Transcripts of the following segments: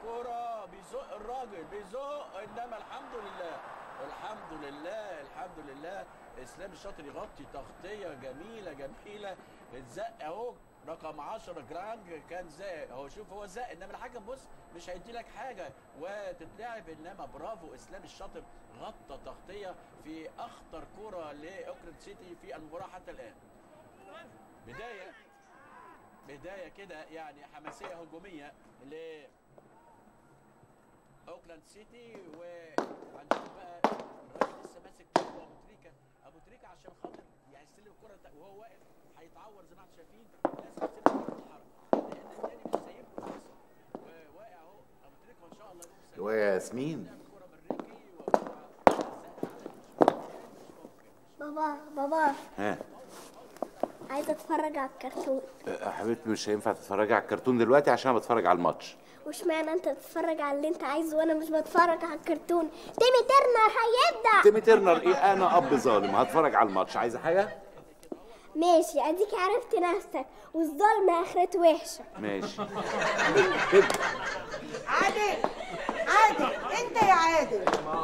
الكرة بيزق الراجل بيزق انما الحمد لله الحمد لله الحمد لله اسلام الشاطر يغطي تغطية جميلة جميلة اتزق اهو رقم 10 جرانج كان زق اهو شوف هو زق انما الحكم بص مش هيدي لك حاجة وتتلعب انما برافو اسلام الشاطر غطى تغطية في اخطر كرة لاوكلاند سيتي في المباراة حتى الان بداية بداية كده يعني حماسية هجومية ل اوكلاند سيتي وهنشوف بقى الراجل لسه ماسك كوره ابو تريكه ابو تريكه عشان خاطر يعني يستلم الكره ده وهو واقف هيتعور زي ما انتم شايفين لازم يستلم الكره بالحركه لان الثاني مش سايب له فرصه وواقع اهو ابو تريكه وان شاء الله يقوم سليم ويا ياسمين الكره بالرجلي وهو بابا بابا ها عايزه اتفرج على الكرتون أه، حبيبتي مش هينفع تتفرجي على الكرتون دلوقتي عشان أنا بتفرج على الماتش وش معنى انت تتفرج على اللي انت عايزه وانا مش بتفرج على الكرتون تيمي ترنر هيبدا تيمي ترنر ايه انا اب ظالم هتفرج على الماتش عايزه حاجه ماشي اديك عرفت نفسك والظلم اخرته وحشه ماشي كده عادل عادل انت يا عادل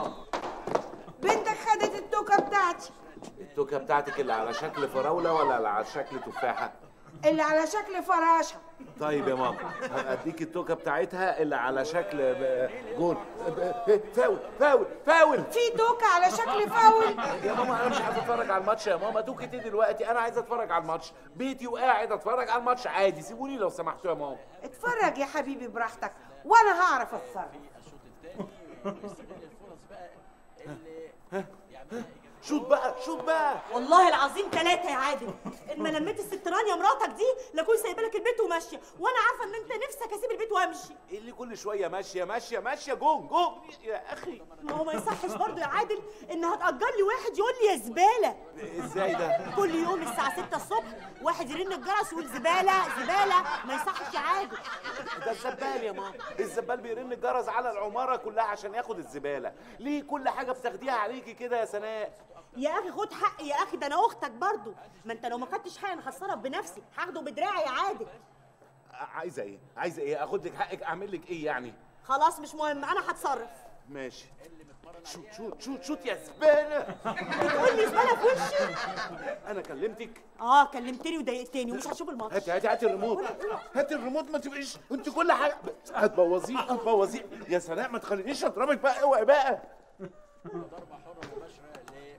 بنتك خدت التوكه بتاعتي التوكه بتاعتك اللي على شكل فراوله ولا اللي على شكل تفاحه اللي على شكل فراشه طيب يا ماما هديك التوكه بتاعتها اللي على شكل ب- جول ب- فاول فاول فاول في توكه على شكل فاول يا ماما انا مش عايز اتفرج على الماتش يا ماما توكة ايه دلوقتي انا عايز اتفرج على الماتش بيتي وقاعد اتفرج على الماتش عادي سيبوني لو سمحتوا يا ماما اتفرج يا حبيبي براحتك وانا هعرف اتصرف الشوط الثاني ويستغل الفرص بقى اللي يعملها شوط بقى شوط بقى والله العظيم ثلاثة يا عادل ان ما لميت الستران يا مراتك دي لاكون سايبه لك البيت وماشيه وانا عارفه ان انت نفسك اسيب البيت وامشي ايه اللي كل شويه ماشيه ماشيه ماشيه جون جون يا اخي ما هو ما يصحش برضه يا عادل ان هتأجر لي واحد يقول لي يا زباله ازاي ده كل يوم الساعه 6 الصبح واحد يرن الجرس ويقول زباله زباله ما يصحش يا عادل ده الزبال يا ماما الزبال بيرن الجرس على العماره كلها عشان ياخد الزباله ليه كل حاجه بتاخديها عليكي كده يا سناء يا اخي خد حقي يا اخي ده انا اختك برضه ما انت لو ما خدتش حقي انا هتصرف بنفسي هاخده بدراعي يا عادل عايزه ايه عايزه ايه اخد لك حقك اعمل لك ايه يعني خلاص مش مهم انا هتصرف ماشي شوت شوت شوت شوت يا زباله بتقول لي زباله في وشي انا كلمتك اه كلمتني وضايقتني ومش هتشوف الماتش هاتي هاتي هاتي الريموت هاتي الريموت ما تبقيش انت كل حاجه هتبوظيه هتبوظيه يا سناء ما تخلينيش اضربك بقى اوعي بقى ضربة حرة مباشرة ل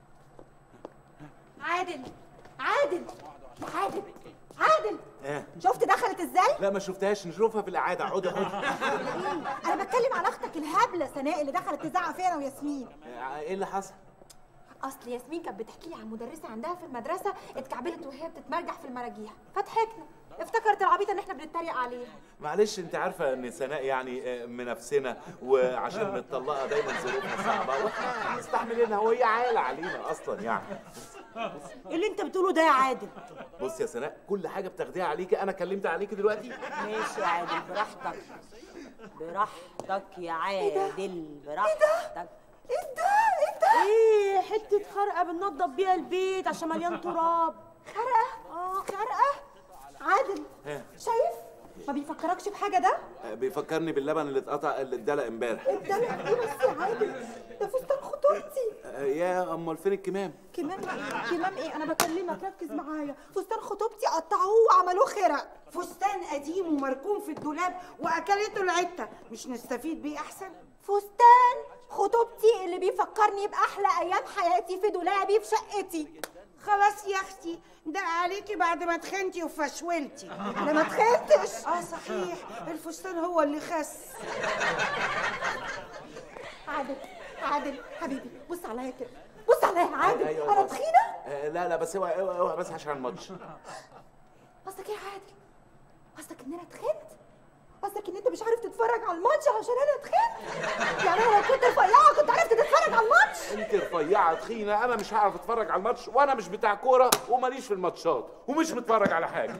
عادل عادل عادل عادل ايه شفت دخلت ازاي؟ لا ما شفتهاش نشوفها في الاعاده اقعدي اقعدي انا بتكلم على اختك الهبله سناء اللي دخلت تزعق فيا انا وياسمين ايه اللي حصل اصل ياسمين كانت بتحكي لي عن مدرسه عندها في المدرسه اتكعبلت وهي بتتمرجح في المراجيح فضحكنا افتكرت العبيطه ان احنا بنتريق عليها معلش انت عارفه ان سناء يعني آه، من نفسنا وعشان متطلقه دايما ظروفها صعبه واحنا مستحملينها وهي عايله علينا اصلا يعني ايه اللي انت بتقوله ده يا عادل؟ بص يا سناء كل حاجه بتاخديها عليكي انا كلمت عليكي دلوقتي ماشي يا عادل براحتك براحتك يا عادل براحتك ايه ده ايه ده ايه حته خرقه بننضف بيها البيت عشان مليان تراب خرقه اه خرقه عادل ها. شايف ما بيفكركش بحاجه ده آه، بيفكرني باللبن اللي اتقطع اللي اتدلق امبارح ده ايه بس يا عادل ده فستان خطوبتي آه، يا امال فين الكمام كمام كمام ايه انا بكلمك ركز معايا فستان خطوبتي قطعوه وعملوه خرق فستان قديم ومركون في الدولاب واكلته العته مش نستفيد بيه احسن فستان خطوبتي اللي بيفكرني باحلى ايام حياتي في دولابي في شقتي خلاص يا اختي ده عليكي بعد ما تخنتي وفشولتي انا ما تخنتش اه صحيح الفستان هو اللي خس عادل عادل حبيبي بص عليا كده بص عليا يا عادل أيوة، انا بص. تخينه آه، لا لا بس اوعى اوعى اوعى بس عشان الماتش قصدك ايه يا عادل قصدك ان انا تخنت قصدك ان انت مش عارف تتفرج على الماتش عشان انا تخنت يعني انا لو كنت رفيعه كنت عرفت تتفرج على الماتش انت رفيعه تخينه انا مش هعرف اتفرج على الماتش وانا مش بتاع كوره وماليش في الماتشات ومش متفرج على حاجه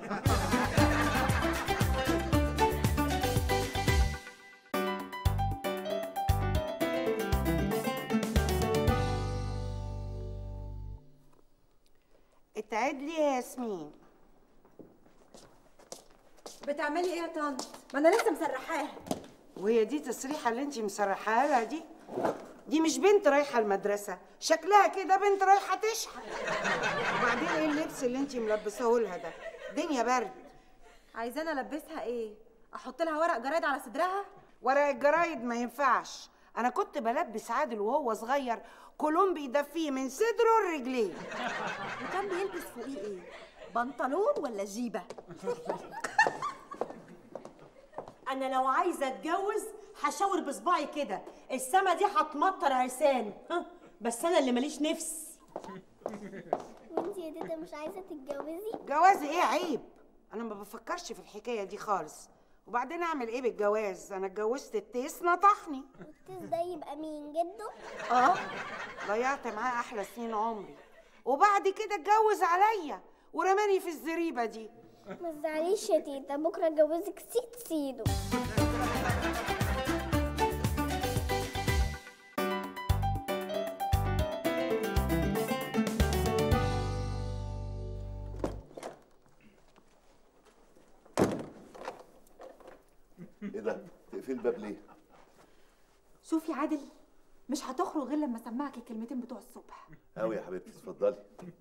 اتعد لي يا ياسمين بتعملي ايه يا طنط ما انا لسه مسرحاها وهي دي تسريحه اللي انت مسرحاها لها دي دي مش بنت رايحه المدرسه شكلها كده بنت رايحه تشحن وبعدين ايه اللبس اللي انت ملبساه لها ده دنيا برد عايزانا البسها ايه احط لها ورق جرايد على صدرها ورق الجرايد ما ينفعش انا كنت بلبس عادل وهو صغير كولومبي يدفيه من صدره لرجليه وكان بيلبس فوقيه ايه بنطلون ولا جيبه انا لو عايزه اتجوز هشاور بصباعي كده السما دي هتمطر عرسان ها بس انا اللي ماليش نفس وانت يا تيتا مش عايزه تتجوزي جوازي ايه عيب انا ما بفكرش في الحكايه دي خالص وبعدين اعمل ايه بالجواز انا اتجوزت التيس نطحني والتيس ده يبقى مين جده اه ضيعت معاه احلى سنين عمري وبعد كده اتجوز عليا ورماني في الزريبه دي ما تزعليش يا تيتا بكره اتجوزك سيد سيدو ايه ده تقفل الباب ليه شوفي عادل مش هتخرج غير لما اسمعك الكلمتين بتوع الصبح قوي يا حبيبتي اتفضلي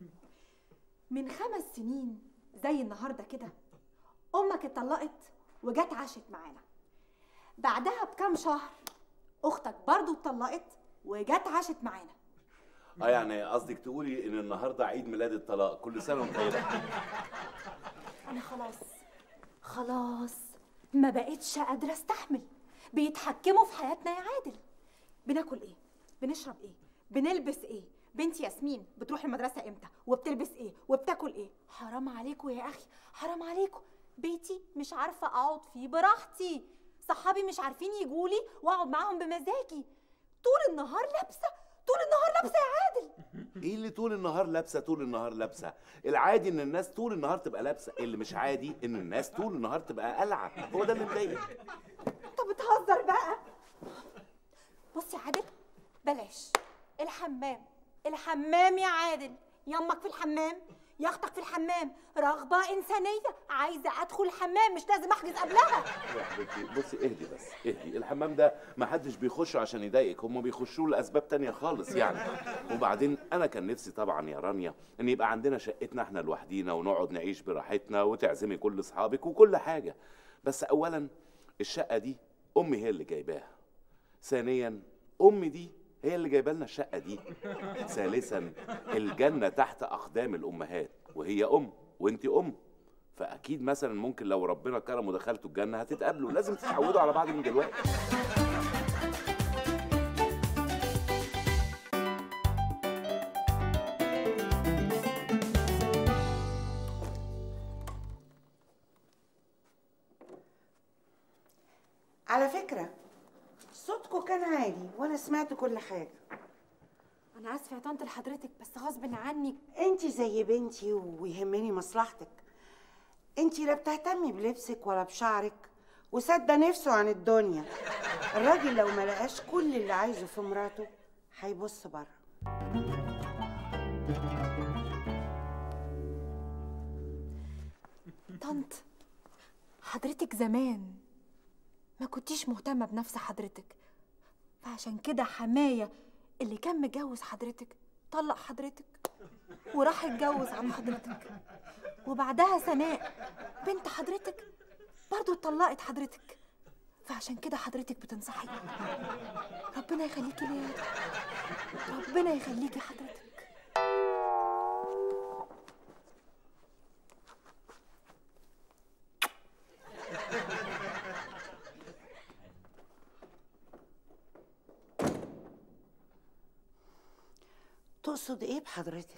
من خمس سنين زي النهارده كده امك اتطلقت وجت عاشت معانا بعدها بكام شهر اختك برضو اتطلقت وجت عاشت معانا اه يعني قصدك تقولي ان النهارده عيد ميلاد الطلاق كل سنه وانت طيبه انا خلاص خلاص ما بقتش قادره استحمل بيتحكموا في حياتنا يا عادل بناكل ايه بنشرب ايه بنلبس ايه بنتي ياسمين بتروح المدرسه امتى وبتلبس ايه وبتاكل ايه حرام عليكم يا اخي حرام عليكم بيتي مش عارفه اقعد فيه براحتي صحابي مش عارفين يجولي واقعد معاهم بمزاجي طول النهار لابسه طول النهار لابسه يا عادل ايه اللي طول النهار لابسه طول النهار لابسه العادي ان الناس طول النهار تبقى لابسه اللي مش عادي ان الناس طول النهار تبقى قلعه هو ده اللي مضايقك انت بتهزر بقى بص يا عادل بلاش الحمام الحمام يا عادل يمك في الحمام ياخدك في الحمام رغبة إنسانية عايزة أدخل الحمام مش لازم أحجز قبلها يا حبيبتي بصي اهدي بس اهدي الحمام ده ما حدش بيخشه عشان يضايقك هم بيخشوه لاسباب تانية خالص يعني وبعدين انا كان نفسي طبعا يا رانيا ان يبقى عندنا شقتنا احنا لوحدينا ونقعد نعيش براحتنا وتعزمي كل اصحابك وكل حاجه بس اولا الشقه دي امي هي اللي جايباها ثانيا امي دي هي اللي جايبه لنا الشقه دي ثالثا الجنه تحت اقدام الامهات وهي ام وانت ام فاكيد مثلا ممكن لو ربنا كرم ودخلتوا الجنه هتتقابلوا لازم تتعودوا على بعض من دلوقتي على فكره صوتكم كان عالي وانا سمعت كل حاجه أنا آسفة يا طنط لحضرتك بس غصب عني انت زي بنتي ويهمني مصلحتك انت لا بتهتمي بلبسك ولا بشعرك وسادة نفسه عن الدنيا الراجل لو ما لقاش كل اللي عايزه في مراته هيبص بره طنط حضرتك زمان ما كنتيش مهتمة بنفس حضرتك فعشان كده حماية اللي كان متجوز حضرتك طلق حضرتك وراح اتجوز عن حضرتك وبعدها سناء بنت حضرتك برضو اتطلقت حضرتك فعشان كده حضرتك بتنصحي ربنا يخليكي ليا ربنا يخليكي حضرتك تقصد ايه بحضرتك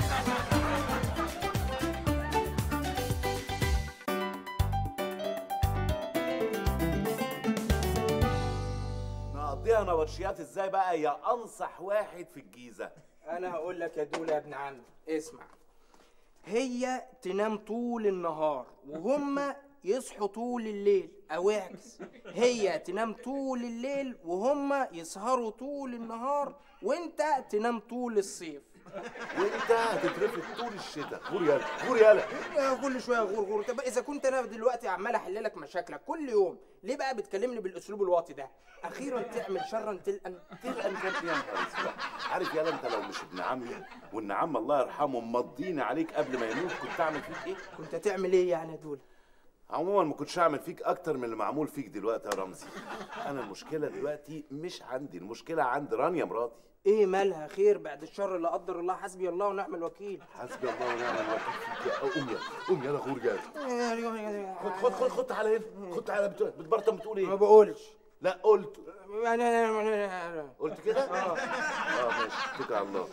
نقضيها نبطشيات ازاي بقى يا انصح واحد في الجيزه انا هقول لك يا دولة يا ابن عمي اسمع هي تنام طول النهار وهم يصحوا طول الليل او اعكس هي تنام طول الليل وهم يسهروا طول النهار وانت تنام طول الصيف وانت هتترفد طول الشتاء غور يالا غور يالا آه، كل شويه غور غور طب اذا كنت انا دلوقتي عمال احل لك مشاكلك كل يوم ليه بقى بتكلمني بالاسلوب الواطي ده اخيرا تعمل شرا تلقا تلقى كان يا نهار اسود عارف يالا انت لو مش ابن عمي وان عم الله يرحمه مضيني عليك قبل ما يموت كنت اعمل فيك ايه؟ كنت هتعمل ايه يعني يا دول عموما ما كنتش هعمل فيك اكتر من اللي معمول فيك دلوقتي يا رمزي انا المشكله دلوقتي مش عندي المشكله عند رانيا مراتي ايه مالها خير بعد الشر لا قدر الله حسبي الله ونعم الوكيل حسبي الله ونعم الوكيل فيك يا قوم يلا قوم يلا غور جاي خد خد خد خد تعالى هنا خد تعالى بت- بتبرطم بتقول ما ايه؟ بقولش لا قلت يعني قلت كده؟ اه اه ماشي اتكل على الله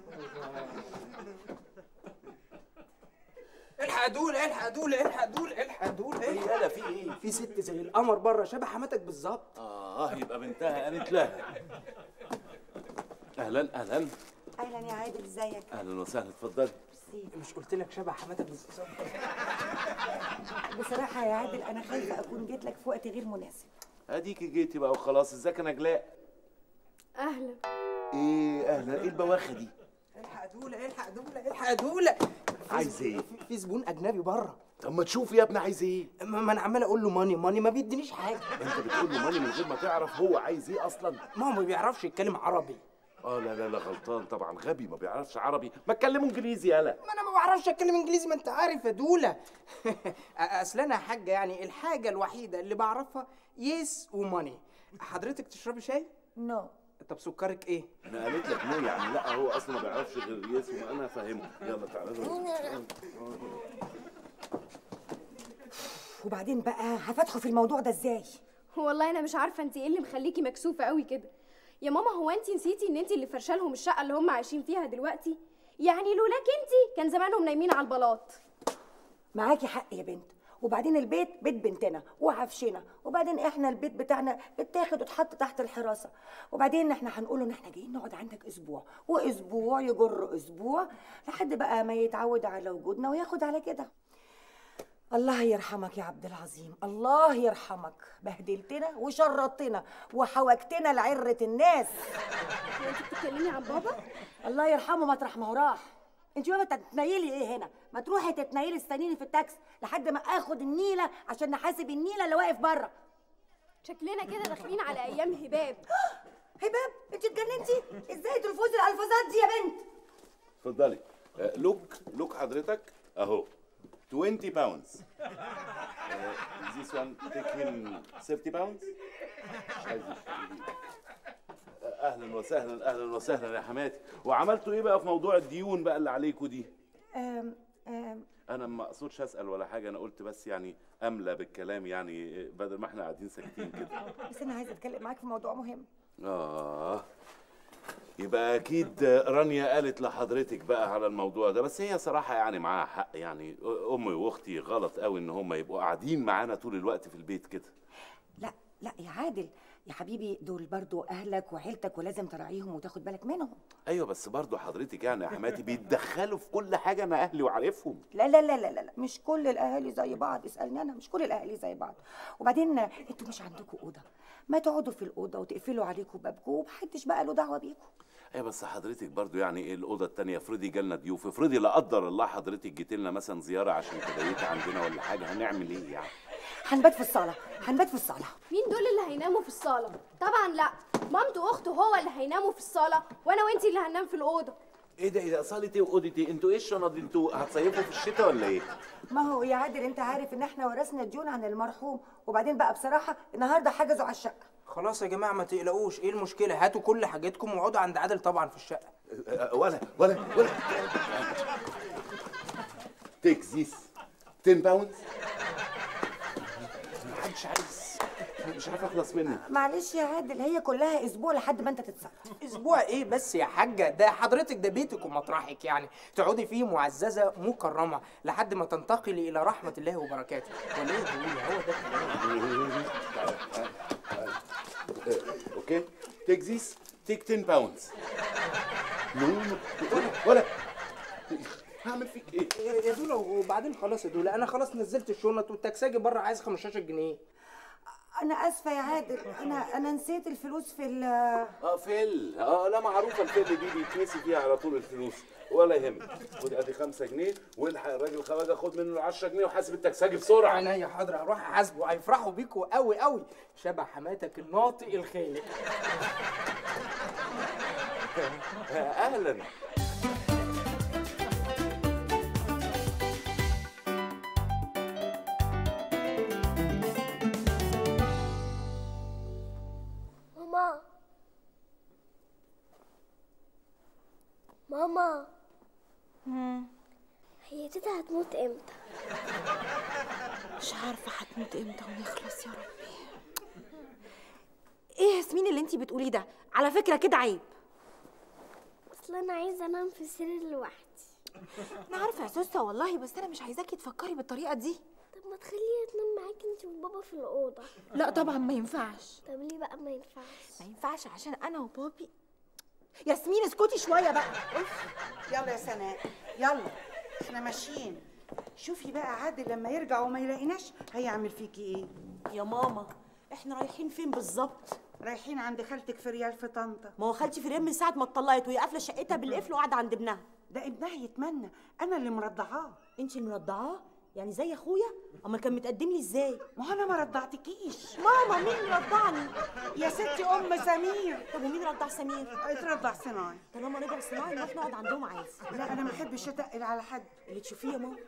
الحق دول الحق دول الحق دول الحق دول ايه الحق. يالا في ايه؟ في ست زي القمر بره شبه حماتك بالظبط اه يبقى بنتها قالت لها اهلا اهلا اهلا يا عادل ازيك اهلا وسهلا اتفضلي مش قلت لك شبه حماتك بالظبط بصراحة يا عادل أنا خايفة أكون جيت لك في وقت غير مناسب اديكي جيتي بقى وخلاص ازيك يا نجلاء اهلا ايه اهلا ايه البواخه دي الحق دول الحق دول الحق دول عايز ايه في- في زبون اجنبي بره طب ما تشوف يا ابني عايز ايه ما ما انا عمال اقول له ماني ماني ما بيدينيش حاجه انت بتقول له ماني من غير ما تعرف هو عايز ايه اصلا ما هو ما بيعرفش يتكلم عربي اه لا لا لا غلطان طبعا غبي ما بيعرفش عربي ما تكلمه انجليزي يالا ما انا ما بعرفش اتكلم انجليزي ما انت عارف يا دوله اصل انا يا حاجه يعني الحاجه الوحيده اللي بعرفها يس وماني حضرتك تشربي شاي نو طب سكرك ايه انا قالت لك نو يعني لا هو اصلا ما بيعرفش غير يس وانا فاهمه يلا تعالى وبعدين بقى هفتحوا في الموضوع ده إزاي والله انا مش عارفه انت ايه اللي مخليكي مكسوفه قوي كده يا ماما هو انت نسيتي ان انت اللي فرشالهم الشقه اللي هم عايشين فيها دلوقتي يعني لولاك انت كان زمانهم نايمين على البلاط معاكي حق يا بنت وبعدين البيت بيت بنتنا وعفشنا وبعدين احنا البيت بتاعنا اتاخد واتحط تحت الحراسه وبعدين احنا هنقول ان احنا جايين نقعد عندك اسبوع واسبوع يجر اسبوع لحد بقى ما يتعود على وجودنا وياخد على كده الله يرحمك يا عبد العظيم الله يرحمك بهدلتنا وشرطتنا وحوجتنا لعرة الناس هو انت بتتكلمي عن بابا الله يرحمه مطرح ما هو راح انت بقى تتنيلي ايه هنا ما تروحي تتنيلي استنيني في التاكسي لحد ما اخد النيله عشان نحاسب النيله اللي واقف بره شكلنا كده داخلين على ايام هباب هباب انت اتجننتي ازاي تلفظي الالفاظات دي يا بنت اتفضلي آه، لوك لوك حضرتك اهو 20 pounds uh, this one take him 30 pounds مش عايز يشتري. آه، اهلا وسهلا اهلا وسهلا يا حماتي وعملتوا ايه بقى في موضوع الديون بقى اللي عليكوا دي أم أم انا ما اقصدش اسال ولا حاجه انا قلت بس يعني املى بالكلام يعني بدل ما احنا قاعدين ساكتين كده بس انا عايزه اتكلم معاك في موضوع مهم آه يبقى أكيد رانيا قالت لحضرتك بقى على الموضوع ده بس هي صراحة يعني معاها حق يعني أمي وأختي غلط قوي إن هم يبقوا قاعدين معانا طول الوقت في البيت كده لا لا يا عادل يا حبيبي دول برضو اهلك وعيلتك ولازم تراعيهم وتاخد بالك منهم أيوة بس برضو حضرتك يعني يا حماتي بيتدخلوا في كل حاجة أنا أهلي وعارفهم لا لا لا لا لا لا، مش كل الاهالي زي بعض اسالني انا مش كل الاهالي زي بعض وبعدين انتوا مش عندكم اوضه ما تقعدوا في الاوضه وتقفلوا عليكم بابكم ومحدش بقى له دعوه بيكم أيوة بس حضرتك برضو يعني إيه الأوضة التانية افرضي جالنا ضيوف افرضي لا قدر الله حضرتك جيت لنا مثلا زيارة عشان تبيتي عندنا ولا حاجة هنعمل إيه يعني هنبات في الصاله هنبات في الصاله مين دول اللي هيناموا في الصاله طبعا لا مامته واخته هو اللي هيناموا في الصاله وانا وانتي اللي هننام في الاوضه إيه ده إيه ده صالة إيه وأوضة إيه أنتوا إيه الشنط دي أنتوا هتصيفوا في الشتاء ولا إيه؟ ما هو يا عادل انت عارف ان احنا ورثنا ديون عن المرحوم وبعدين بقى بصراحه النهارده حجزوا على الشقه خلاص يا جماعه ما تقلقوش ايه المشكله هاتوا كل حاجتكم واقعدوا عند عادل طبعا في الشقه أه، ولا ولا ولا تيك ذيس 10 باوندز محدش عايز مش عارف اخلص منه معلش يا عادل هي كلها اسبوع لحد ما انت تتصرف اسبوع ايه بس يا حاجه ده حضرتك ده بيتك ومطرحك يعني تقعدي فيه معززه مكرمه لحد ما تنتقلي الى رحمه الله وبركاته ولا ايه تقولي هو ده الكلام. اوكي تيك ذيس تيك 10 باوندز نو ولا ولا هعمل فيك ايه يا دولا وبعدين خلاص يا دولا انا خلاص نزلت الشنط والتكساجي بره عايز 15 جنيه انا اسفه يا عادل انا انا نسيت الفلوس في ال اه فل اه لا معروفه الفل دي بيتنسي فيها على طول الفلوس ولا يهمك خد ادي 5 جنيه والحق الراجل خواجه خد منه ال 10 جنيه وحاسب التكساجي بسرعه عينيا حاضر هروح احاسبه هيفرحوا بيكوا قوي قوي شبه حماتك الناطق الخالق اهلا ماما ماما هي تيتا هتموت امتى مش عارفه هتموت امتى ونخلص يا ربي ايه يا ياسمين اللي انتي بتقوليه ده على فكره كده عيب اصل انا عايزه انام في السرير لوحدي انا عارفه يا سوسه والله بس انا مش عايزاكي تفكري بالطريقه دي طب ما تخليها تنام معاكي انت وبابا في الاوضه لا طبعا ما ينفعش طب ليه بقى ما ينفعش ما ينفعش عشان انا وبابي ياسمين اسكتي شويه بقى يلا يا سناء يلا احنا ماشيين شوفي بقى عادل لما يرجع وما يلاقيناش هيعمل فيكي ايه يا ماما احنا رايحين فين بالظبط رايحين عند خالتك في ريال في طنطا ما هو خالتي في من ساعه ما اتطلقت وهي قافله شقتها بالقفل وقاعده عند ابنها ده ابنها يتمنى انا اللي مرضعاه انت اللي مرضعاه يعني زي اخويا اما كان متقدم لي ازاي ما هو انا ما رضعتكيش ماما مين اللي رضعني يا ستي ام سمير طب ومين رضع سمير اترضع صناعي طالما رضع صناعي نروح نقعد عندهم عادي لا انا ما بحبش اتقل على حد اللي تشوفيه يا ماما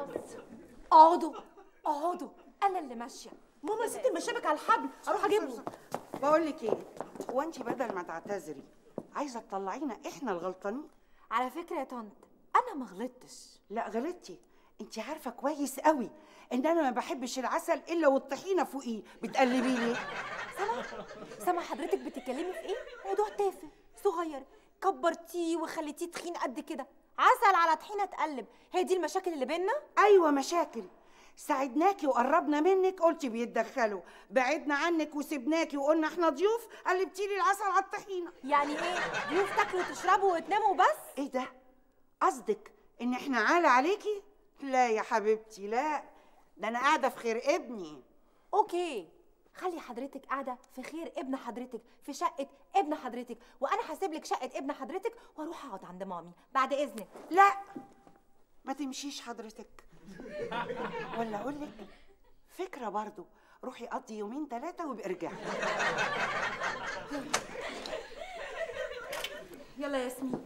اقعدوا اقعدوا انا اللي ماشيه ماما يا ستي مشابك على الحبل اروح اجيبهم بقول لك ايه هو انت بدل ما تعتذري عايزه تطلعينا احنا الغلطانين على فكره يا طنط انا ما غلطتش لا غلطتي انت عارفه كويس قوي ان انا ما بحبش العسل الا والطحينه فوقيه بتقلبي ليه سما سما حضرتك بتتكلمي في ايه موضوع تافه صغير كبرتيه وخليتيه تخين قد كده عسل على طحينه تقلب هي دي المشاكل اللي بينا ايوه مشاكل ساعدناكي وقربنا منك قلتي بيتدخلوا بعدنا عنك وسبناكي وقلنا احنا ضيوف قلبتي لي العسل على الطحينه يعني ايه ضيوف تاكلوا وتشربوا وتناموا بس ايه ده قصدك ان احنا عالة عليكي لا يا حبيبتي لا ده انا قاعده في خير ابني اوكي خلي حضرتك قاعده في خير ابن حضرتك في شقه ابن حضرتك وانا هسيب لك شقه ابن حضرتك واروح اقعد عند مامي بعد اذنك لا ما تمشيش حضرتك ولا اقول لك فكره برضو روحي قضي يومين ثلاثه وابقي ارجعي يلا يا ياسمين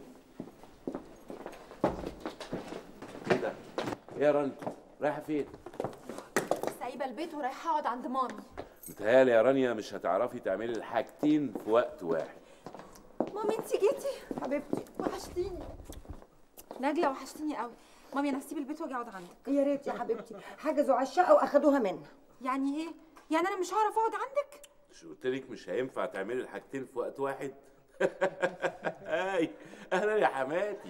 ايه ده ايه يا راني رايحه فين سايبه البيت ورايحه اقعد عند مامي متهيألي يا رانيا مش هتعرفي تعملي الحاجتين في وقت واحد مامي انت جيتي حبيبتي وحشتيني نجله وحشتيني قوي مامي انا هسيب البيت واجي اقعد عندك يا ريت يا حبيبتي حجزوا على الشقه واخدوها منها يعني ايه يعني انا مش هعرف اقعد عندك مش قلت لك مش هينفع تعملي الحاجتين في وقت واحد هاي اهلا يا حماتي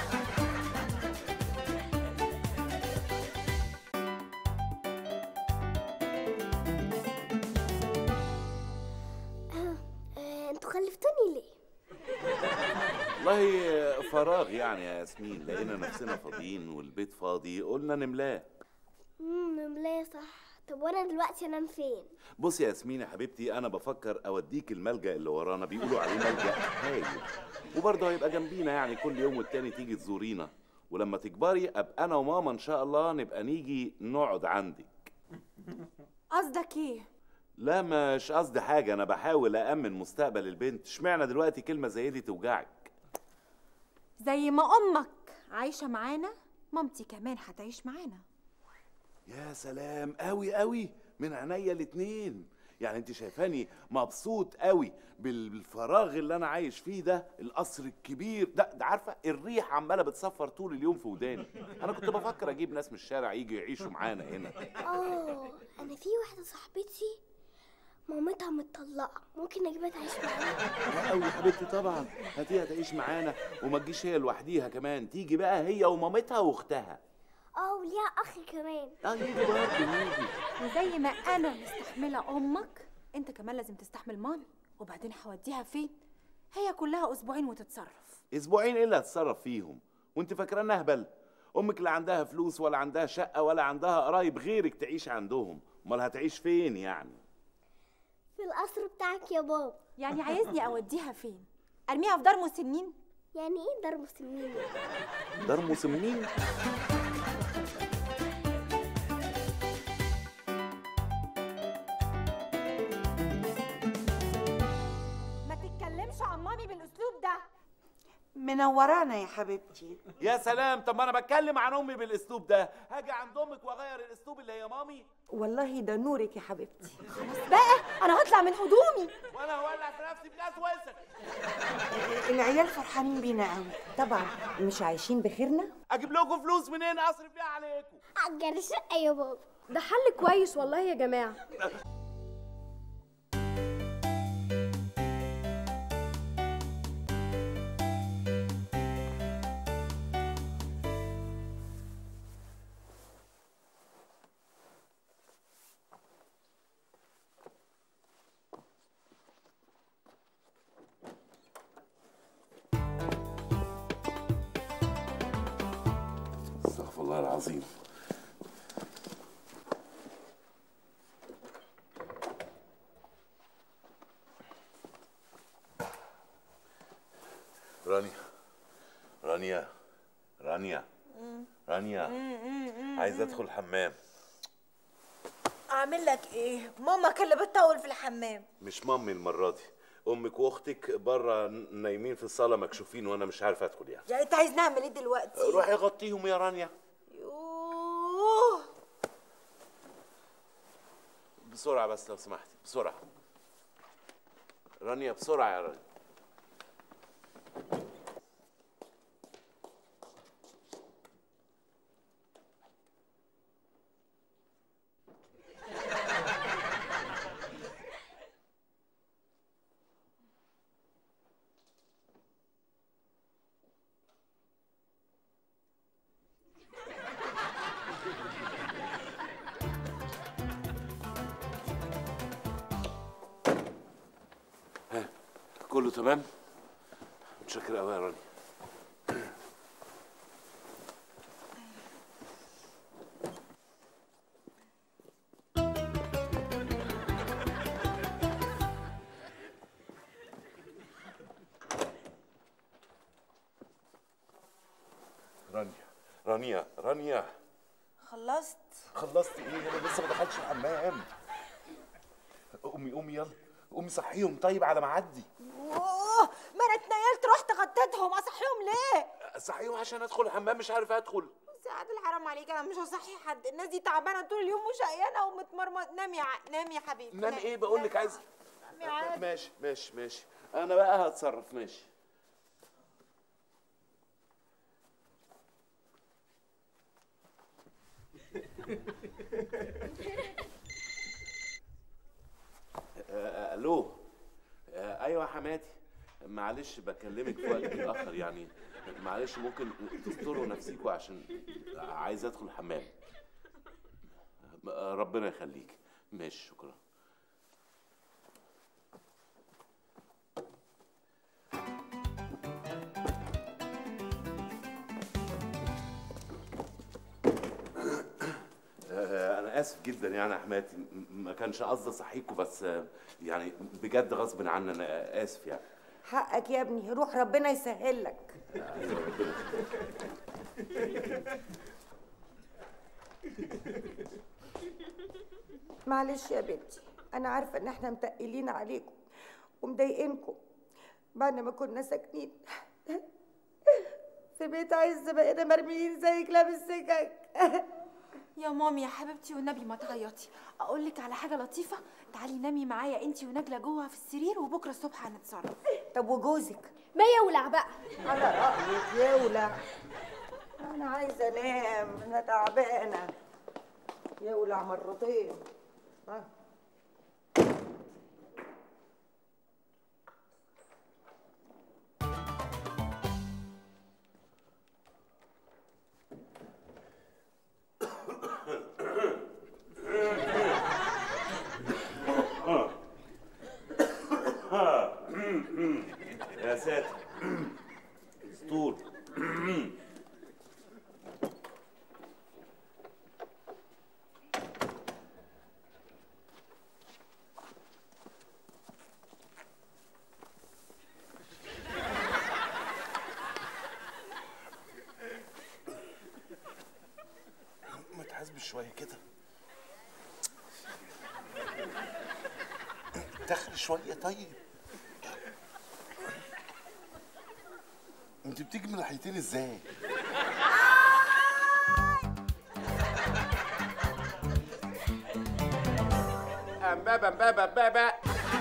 آه، انتوا خلفتوني ليه والله فراغ يعني يا ياسمين لقينا نفسنا فاضيين والبيت فاضي قلنا نملاه امم نملاه صح طب وانا دلوقتي انام فين بصي يا ياسمين يا حبيبتي انا بفكر اوديك الملجأ اللي ورانا بيقولوا عليه ملجأ هايل وبرضه هيبقى جنبينا يعني كل يوم والتاني تيجي تزورينا ولما تكبري ابقى انا وماما ان شاء الله نبقى نيجي نقعد عندك قصدك ايه لا مش قصدي حاجه انا بحاول أأمن مستقبل البنت اشمعنى دلوقتي كلمه زي دي توجعك زي ما امك عايشه معانا مامتي كمان هتعيش معانا يا سلام قوي قوي من عينيا الاتنين يعني انت شايفاني مبسوط قوي بالفراغ اللي انا عايش فيه ده القصر الكبير ده, ده عارفه الريح عماله بتصفر طول اليوم في وداني انا كنت بفكر اجيب ناس من الشارع يجي يعيشوا معانا هنا اه انا في واحده صاحبتي مامتها متطلقه ممكن اجيبها تعيش معانا قوي يا حبيبتي طبعا هاتيها تعيش معانا وما تجيش هي لوحديها كمان تيجي بقى هي ومامتها واختها اه وليها اخ كمان اه يجي برضه يجي وزي ما انا مستحمله امك انت كمان لازم تستحمل مامي وبعدين هوديها فين هي كلها اسبوعين وتتصرف اسبوعين ايه اللي هتصرف فيهم وانت فاكرانا اهبل امك لا عندها فلوس ولا عندها شقه ولا عندها قرايب غيرك تعيش عندهم امال هتعيش فين يعني القصر بتاعك يا بابا يعني عايزني اوديها فين ارميها في دار مسنين يعني ايه دار مسلمين دار مسنين ما تتكلمش عن مامي بالاسلوب ده منورانا يا حبيبتي يا سلام طب ما انا بتكلم عن امي بالاسلوب ده هاجي عند امك واغير الاسلوب اللي هي مامي والله ده نورك يا حبيبتي بقى انا هطلع من هدومي وانا هولع في نفسي بجاز وسخ العيال فرحانين بينا قوي طبعا مش عايشين بخيرنا اجيب لكم فلوس منين اصرف بيها عليكم أجر الشقة يا بابا ده حل كويس والله يا جماعه استغفر الله العظيم رانيا رانيا رانيا رانيا عايز ادخل الحمام اعمل لك ايه ماما كان اللي بتطول في الحمام مش مامي المره دي امك واختك بره نايمين في الصاله مكشوفين وانا مش عارف ادخل يعني يعني انت عايز نعمل ايه دلوقتي روحي غطيهم يا رانيا يوه بسرعه بس لو سمحتي بسرعه رانيا بسرعه يا رانيا كله تمام متشكر قوي يا رانيا رانيا رانيا رانيا خلصت خلصت ايه انا لسه ما دخلتش الحمام قومي قومي يلا قومي صحيهم طيب على ما اعدي اوه ما انا اتنيلت رحت غطيتهم اصحيهم ليه صحيهم عشان ادخل الحمام مش عارف ادخل سعاد الحرام عليك انا مش هصحي حد الناس دي تعبانه طول اليوم وشقيانه ومتمرمط نام يا ع... نام يا حبيبي نام ايه بقول لك عايز نام يا عادل. ماشي ماشي ماشي انا بقى هتصرف ماشي آه، الو آه، ايوه يا حماتي معلش بكلمك في وقت متاخر يعني معلش ممكن تستروا نفسيكوا عشان عايز ادخل الحمام آه، ربنا يخليك ماشي شكرا آه، انا اسف جدا يعني يا حماتي م- ما كانش قصدي اصحيكوا بس آه، يعني بجد غصب عني انا اسف يعني حقك يا ابني روح ربنا يسهل لك أيوة، ربنا معلش يا بنتي انا عارفه ان احنا متقلين عليكم ومضايقينكم بعد ما كنا ساكنين في بيت عز بقينا مرميين زي كلاب السكك يا مامي يا حبيبتي والنبي ما تعيطي اقول لك على حاجه لطيفه تعالي نامي معايا انتي ونجله جوه في السرير وبكره الصبح هنتصرف طب وجوزك ما يولع بقى على رايك يولع انا عايزه انام انا تعبانه يولع مرتين ها يا ساتر اسطول اتاخر شويه طيب انت بتيجي من ناحيتين ازاي امبابا امبابا امبابا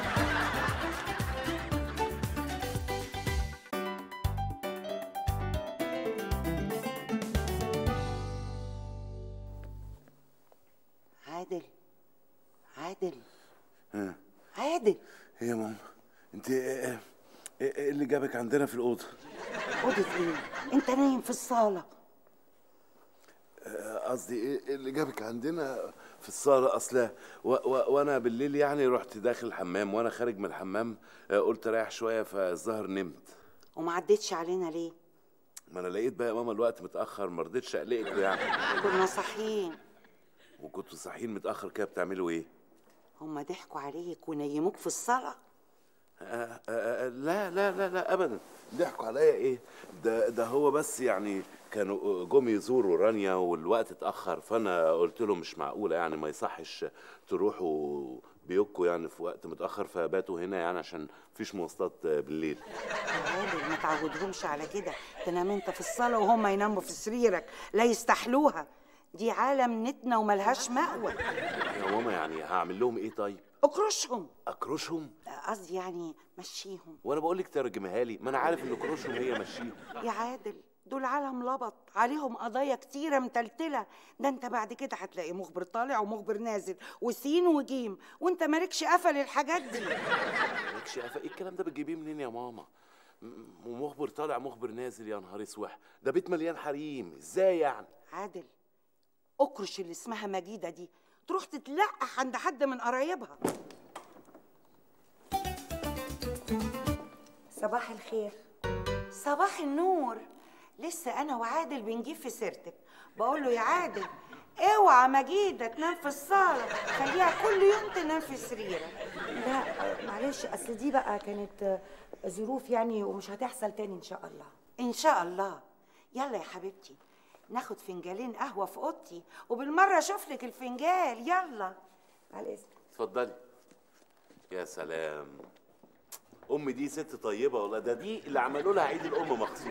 عادل عادل ها عادل ايه يا ماما انت ايه ايه- ايه اللي جابك عندنا في الاوضه اوضه ايه انت نايم في الصاله آه، قصدي ايه اللي جابك عندنا في الصاله اصلا و و وانا بالليل يعني رحت داخل الحمام وانا خارج من الحمام آه، قلت اريح شويه فالظهر نمت وما عدتش علينا ليه ما انا لقيت بقى يا ماما الوقت متاخر ما رضيتش اقلقكوا يعني كنا صاحيين وكنتوا صاحيين متاخر كده بتعملوا ايه هما ضحكوا عليك ونيموك في الصاله آه آه آه لا لا لا لا ابدا ضحكوا عليا ايه ده ده هو بس يعني كانوا جم يزوروا رانيا والوقت اتاخر فانا قلت لهم مش معقوله يعني ما يصحش تروحوا بيوتكم يعني في وقت متاخر فباتوا هنا يعني عشان مفيش مواصلات بالليل عادل ما تعودهمش على كده تنام انت في الصاله وهم يناموا في سريرك لا يستحلوها دي عالم نتنا وملهاش مأوى يا ماما يعني هعمل لهم ايه طيب اكرشهم اكرشهم قصدي يعني مشيهم وانا بقول لك ترجمها لي ما انا عارف ان كروشهم هي مشيهم يا عادل دول عالم لبط عليهم قضايا كتيرة متلتلة ده انت بعد كده هتلاقي مخبر طالع ومخبر نازل وسين وجيم وانت مالكش قفل الحاجات دي مالكش قفا ايه الكلام ده بتجيبيه منين يا ماما م- ومخبر طالع مخبر نازل يا نهار اسوح ده بيت مليان حريم ازاي يعني عادل اكرش اللي اسمها مجيدة دي تروح تتلقح عند حد من قرايبها صباح الخير صباح النور لسه انا وعادل بنجيب في سيرتك بقول له يا عادل اوعى مجيدة تنام في الصالة خليها كل يوم تنام في سريرك لا معلش اصل دي بقى كانت آه، ظروف يعني ومش هتحصل تاني ان شاء الله ان شاء الله يلا يا حبيبتي ناخد فنجالين قهوة في اوضتي وبالمرة اشوف لك الفنجال يلا على اذنك اتفضلي يا سلام امي دي ست طيبه والله ده دي اللي عملوا لها عيد الام مخصوص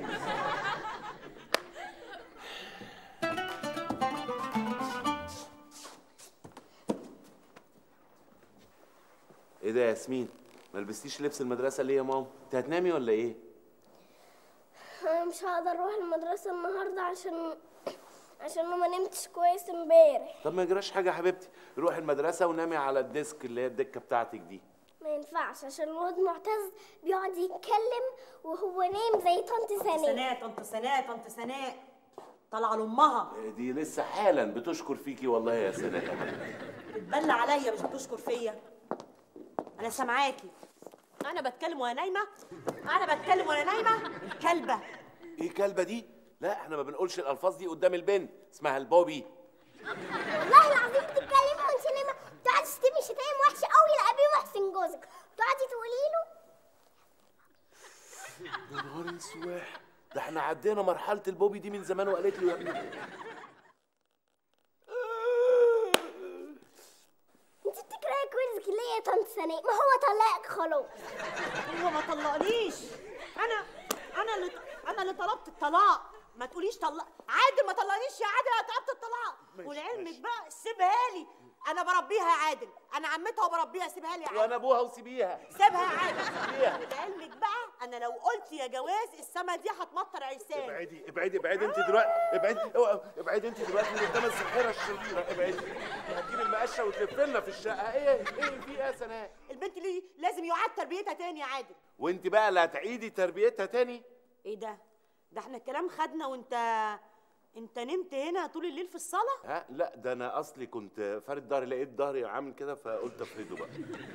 ايه ده يا ياسمين ما لبستيش لبس المدرسه ليه يا ماما انت هتنامي ولا ايه انا مش هقدر اروح المدرسة النهاردة عشان عشان أنا ما نمتش كويس امبارح طب ما يجراش حاجه يا حبيبتي روحي المدرسه ونامي على الديسك اللي هي الدكه بتاعتك دي ما ينفعش عشان الواد معتز بيقعد يتكلم وهو نايم زي طنط سناء سناء طنط سناء طنط سناء طالعه لامها دي لسه حالا بتشكر فيكي والله يا سناء بتبلى عليا مش بتشكر فيا انا سامعاكي انا بتكلم وانا نايمه انا بتكلم وانا نايمه الكلبه ايه كلبه دي لا احنا ما بنقولش الالفاظ دي قدام البنت اسمها البوبي والله العظيم بتتكلمي وانت نايمة بتقعدي تشتمي شتايم وحشة قوي لأبي محسن جوزك بتقعدي تقولي له يا نهار اسواح ده احنا عدينا مرحله البوبي دي من زمان وقالت له يا ابني انت بتكرهي كويس ليه يا طنط سناء ما هو طلقك خلاص هو ما طلقنيش انا انا اللي انا اللي طلبت الطلاق ما تقوليش طلق عادل ما طلقنيش يا عادل انا طلبت الطلاق ماشي، ولعلمك ماشي. بقى سيبها لي انا بربيها يا عادل انا عمتها وبربيها سيبها لي يا عادل وانا ابوها وسيبيها سيبها يا عادل سيبيها. ولعلمك بقى انا لو قلت يا جواز السما دي هتمطر عرسان ابعدي ابعدي ابعدي انت دلوقتي ابعدي اوعى، ابعدي انت دلوقتي من قدام الساحره الشريره ابعدي هتجيب المقشه وتلف لنا في الشقه ايه ايه في ايه يا سناء البنت دي لازم يعاد تربيتها تاني يا عادل وانت بقى اللي هتعيدي تربيتها تاني ايه ده ده احنا الكلام خدنا وانت انت نمت هنا طول الليل في الصاله ها لا ده انا اصلي كنت فارد ظهري لقيت ظهري عامل كده فقلت افرده بقى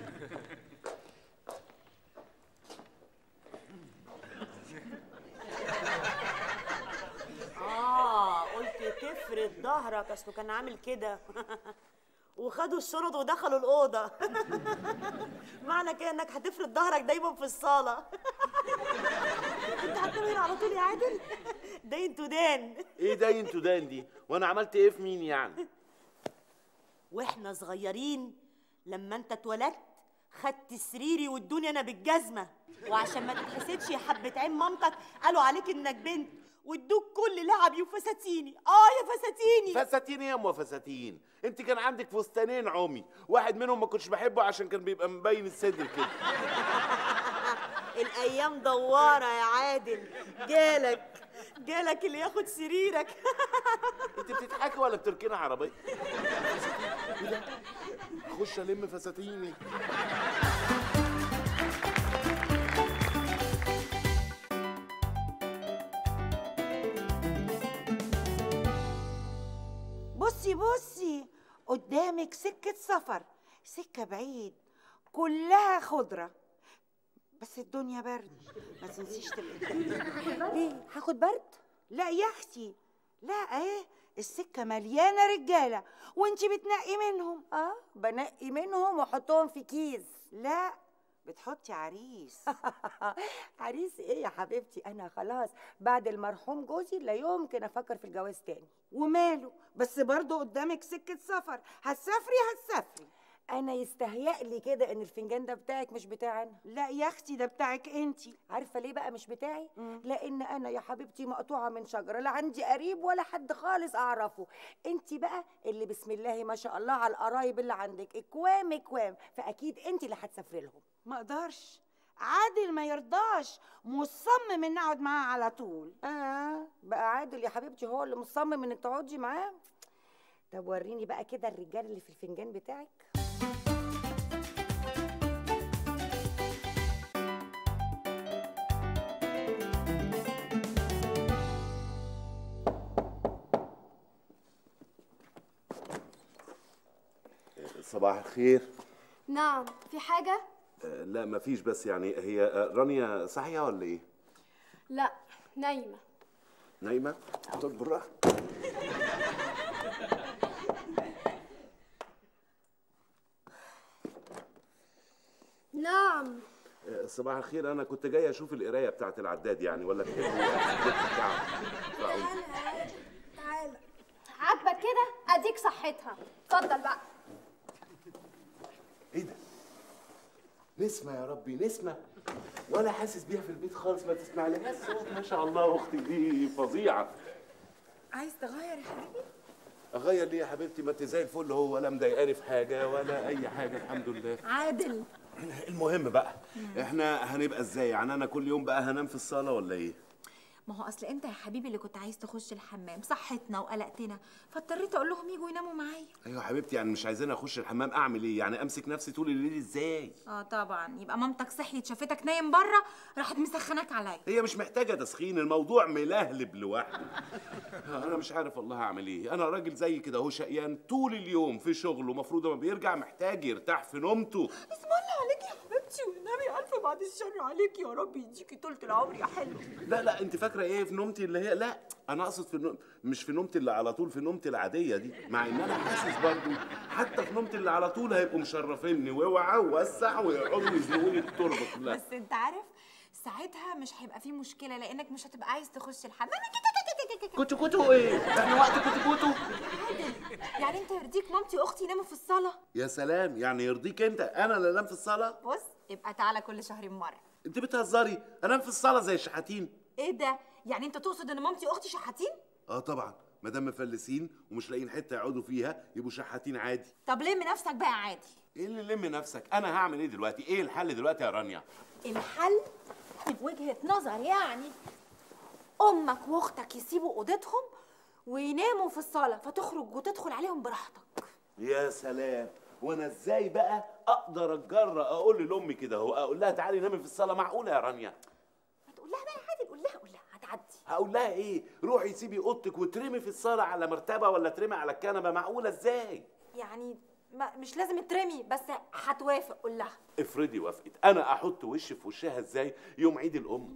اه قلت تفرد ظهرك اصله كان عامل كده وخدوا الشنط ودخلوا الاوضه معنى كده انك هتفرد ظهرك دايما في الصاله انت هتنام هنا على طول يا عادل دين تدان ايه ده انتوا دان دي وانا عملت ايه في مين يعني واحنا صغيرين لما انت اتولدت خدت سريري وادوني انا بالجزمه وعشان ما تتحسدش يا حبه عين مامتك قالوا عليك انك بنت وادوك كل لعبي وفساتيني اه يا فساتيني فساتين يا ام فساتين انت كان عندك فستانين عمي واحد منهم ما كنتش بحبه عشان كان بيبقى مبين الصدر كده الايام دواره يا عادل جالك جالك اللي ياخد سريرك انت بتضحكي ولا بتركني عربيه ايه ده اخش الم فساتيني بصي بصي قدامك سكة سفر سكة بعيد كلها خضرة بس الدنيا برد ما تنسيش تبقي ليه هاخد برد لا يا اختي لا اهي السكة مليانة رجالة وانتي بتنقي منهم اه بنقي منهم واحطهم في كيس لا بتحطي عريس عريس ايه يا حبيبتي انا خلاص بعد المرحوم جوزي لا يمكن افكر في الجواز تاني وماله بس برضو قدامك سكة سفر هتسافري هتسافري انا يستهيأ لي كده ان الفنجان ده بتاعك مش بتاعي انا لا يا اختي ده بتاعك انتي عارفه ليه بقى مش بتاعي لان انا يا حبيبتي مقطوعه من شجره لا عندي قريب ولا حد خالص اعرفه انت بقى اللي بسم الله ما شاء الله على القرايب اللي عندك اكوام اكوام فاكيد انت اللي هتسافري لهم ما اقدرش عادل ما يرضاش مصمم ان اقعد معاه على طول اه بقى عادل يا حبيبتي هو اللي مصمم انك تقعدي معاه طب وريني بقى كده الرجال اللي في الفنجان بتاعك صباح الخير نعم في حاجة؟ آه، لا مفيش بس يعني هي آه، رانيا صحية ولا ايه لا نايمة نايمة طب بالراحة نعم آه، صباح الخير انا كنت جاي اشوف القرايه بتاعت العداد يعني ولا تحبوا تعالوا. تعالى عاجبك كده اديك صحتها اتفضل بقى ايه ده نسمة يا ربي نسمة ولا حاسس بيها في البيت خالص ما تسمع لهاش صوت ما شاء الله اختي دي فظيعة عايز تغير يا حبيبي اغير ليه يا حبيبتي ما انت زي الفل هو ولا مضايقاني في حاجة ولا اي حاجة الحمد لله عادل المهم بقى احنا هنبقى ازاي يعني انا كل يوم بقى هنام في الصالة ولا ايه ما هو اصل انت يا حبيبي اللي كنت عايز تخش الحمام صحتنا وقلقتنا فاضطريت اقول لهم يجوا يناموا معايا ايوه يا حبيبتي يعني مش عايزين اخش الحمام اعمل ايه يعني امسك نفسي طول الليل ازاي اه طبعا يبقى مامتك صحيت شافتك نايم بره راحت مسخناك عليا هي مش محتاجة تسخين الموضوع ملهلب لوحده أنا مش عارف والله هعمل إيه أنا راجل زي كده أهو شقيان طول اليوم في شغله المفروض لما بيرجع محتاج يرتاح في نومته اسم الله عليك يا حبيبتي والنبي الف بعد الشر عليك يا رب يديكي طولة العمر يا حلو لا لا أنت فاكرة إيه في نومتي اللي هي لا أنا أقصد في النوم مش في نومتي اللي على طول في نومتي العادية دي مع إن أنا حاسس برضو حتى في نومتي اللي على طول هيبقوا مشرفيني واوعى ووسع ويقعدوا يزنقوني التربة كلها بس انت عارف ساعتها مش هيبقى في مشكله لانك مش هتبقى عايز تخش الحمام كوتو كوتو إيه إحنا وقت كوتو كوتو يعني انت يرضيك مامتي واختي يناموا في الصاله يا سلام يعني يرضيك أنت أنا اللي أنام في الصالة بص يبقى تعالى كل شهرين مره أنت بتهزري أنام في الصالة زي الشحاتين ايه ده يعني انت تقصد ان مامتي واختي شحاتين اه طبعا ما دام مفلسين ومش لاقيين حته يقعدوا فيها يبقوا شحاتين عادي طب لم نفسك بقى عادي ايه اللي لم نفسك انا هعمل ايه دلوقتي ايه الحل دلوقتي يا رانيا الحل من وجهة نظر يعني امك واختك يسيبوا اوضتهم ويناموا في الصاله فتخرج وتدخل عليهم براحتك يا سلام وانا ازاي بقى اقدر اتجرأ اقول لامي كده اهو اقول لها تعالي نامي في الصاله معقوله يا رانيا ما تقول لها بقى عادي قول لها قول لها هتعدي هقول لها ايه روحي سيبي اوضتك وترمي في الصاله على مرتبه ولا ترمي على الكنبه معقوله ازاي يعني ما مش لازم ترمي بس هتوافق قول لها افرضي وافقت انا احط وشي في وشها ازاي يوم عيد الام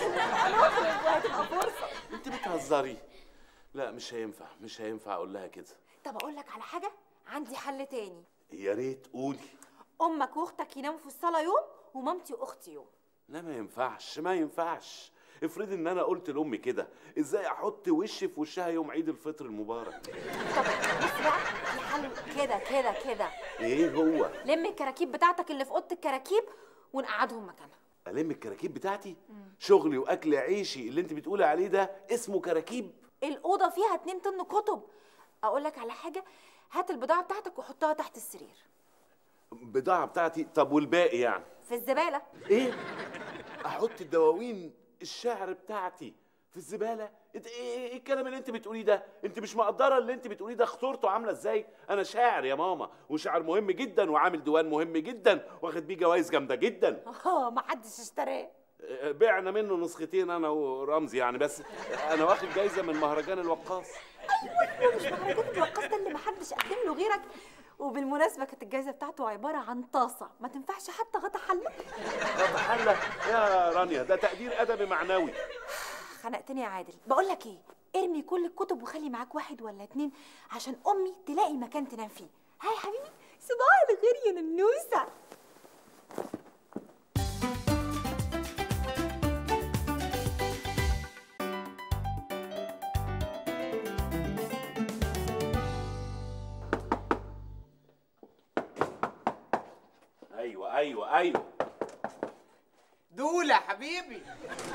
وهتبقى فرصه انت بتهزري لا مش هينفع مش هينفع اقول لها كده طب اقول لك على حاجه عندي حل تاني يا ريت قولي امك واختك يناموا في الصاله يوم ومامتي واختي يوم لا ما ينفعش ما ينفعش افرضي ان انا قلت لامي كده ازاي احط وشي في وشها يوم عيد الفطر المبارك بص بقى في حل كده كده كده ايه هو لم الكراكيب بتاعتك اللي في اوضه الكراكيب ونقعدهم مكانها الم الكراكيب بتاعتي شغلي واكل عيشي اللي انت بتقولي عليه ده اسمه كراكيب الاوضه فيها 2 طن كتب اقول لك على حاجه هات البضاعه بتاعتك وحطها تحت السرير البضاعه بتاعتي طب والباقي يعني في الزباله ايه احط الدواوين الشعر بتاعتي في الزباله انت ايه إيه- ايه الكلام اللي انت بتقوليه ده انت مش مقدره اللي انت بتقوليه ده خطورته عامله ازاي انا شاعر يا ماما وشاعر مهم جدا وعامل ديوان مهم جدا واخد بيه جوائز جامده جدا اه ما حدش اشتراه آه، بعنا منه نسختين انا ورمزي يعني بس انا واخد جايزه من مهرجان الوقاص ايوه مش مهرجان الوقاص ده اللي ما حدش قدم له غيرك وبالمناسبه كانت الجائزه بتاعته عباره عن طاسه ما تنفعش حتى غطا حله غطا حله يا رانيا ده تقدير ادبي معنوي خنقتني يا عادل بقول لك ايه ارمي كل الكتب وخلي معاك واحد ولا اتنين عشان امي تلاقي مكان تنام فيه هاي يا حبيبي صباح الخير يا ننوسه ايوه ايوه ايوه دولة حبيبي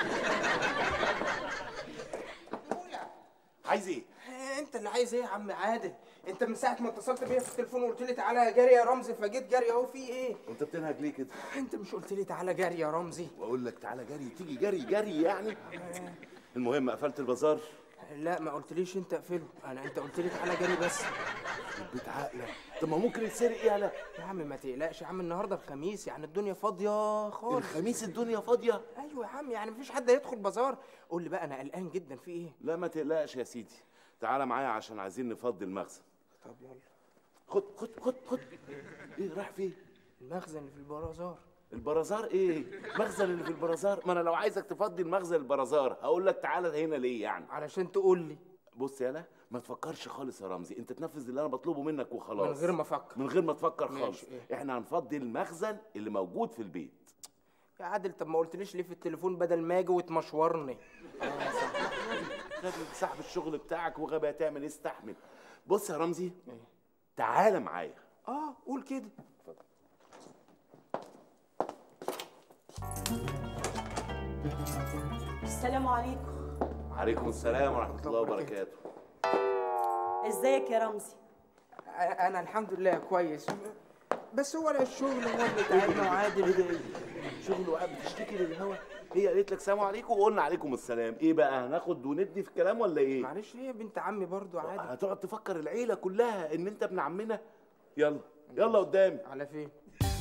عايز ايه انت اللي عايز ايه يا عم عادل انت من ساعه ما اتصلت بيا في التليفون وقلت لي تعالى جري يا رمزي فجيت جري اهو في ايه انت بتنهج ليه كده انت مش قلت لي تعالى جري يا رمزي واقول لك تعالى جري تيجي جري جري يعني المهم قفلت البازار لا ما قلتليش انت اقفله انا انت قلت لي تعالى جري بس البيت عقلك طب ما ممكن يتسرق يالا يا عم ما تقلقش يا عم النهارده الخميس يعني الدنيا فاضيه خالص الخميس الدنيا فاضيه ايوه يا عم يعني مفيش حد هيدخل بازار قول لي بقى انا قلقان جدا في ايه لا ما تقلقش يا سيدي تعالى معايا عشان عايزين نفضي المخزن طب يلا خد خد خد خد ايه رايح فين المخزن اللي في البازار البرازار ايه مخزن اللي في البرازار ما انا لو عايزك تفضي المخزن البرازار هقول لك تعالى هنا ليه يعني علشان تقول لي بص يالا ما تفكرش خالص يا رمزي انت تنفذ اللي انا بطلبه منك وخلاص من غير ما افكر من غير ما تفكر ماشي، خالص إيه؟ احنا هنفضي المخزن اللي موجود في البيت يا عادل طب ما قلتليش ليه في التليفون بدل ما اجي وتمشورني غبي صاحب الشغل بتاعك وغبي هتعمل ايه استحمل بص يا رمزي تعالى معايا اه قول كده السلام عليكم عليكم السلام ورحمه الله وبركاته ازيك يا رمزي انا الحمد لله كويس بس هو لا الشغل هو اللي تعبنا وعادل ايه ده ايه شغل وقاعد بتشتكي للهوا هي قالت لك سلام عليكم وقلنا عليكم السلام ايه بقى هناخد وندي في الكلام ولا ايه معلش هي بنت عمي برضو عادي هتقعد تفكر العيله كلها ان انت ابن عمنا يلا يلا قدامي على فين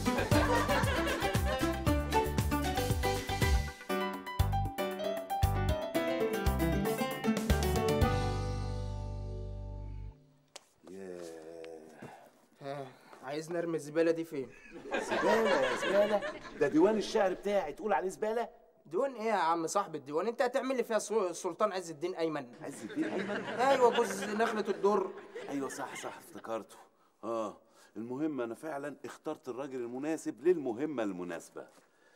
ها عايز نرمي الزباله دي فين زباله يا زباله ده ديوان الشعر بتاعي تقول عليه زباله ديوان ايه يا عم صاحب الديوان انت هتعمل لي فيها سو- سلطان عز الدين ايمن عز الدين ايمن ايوه جوز نخله الدر ايوه صح صح افتكرته اه المهم انا فعلا اخترت الراجل المناسب للمهمه المناسبه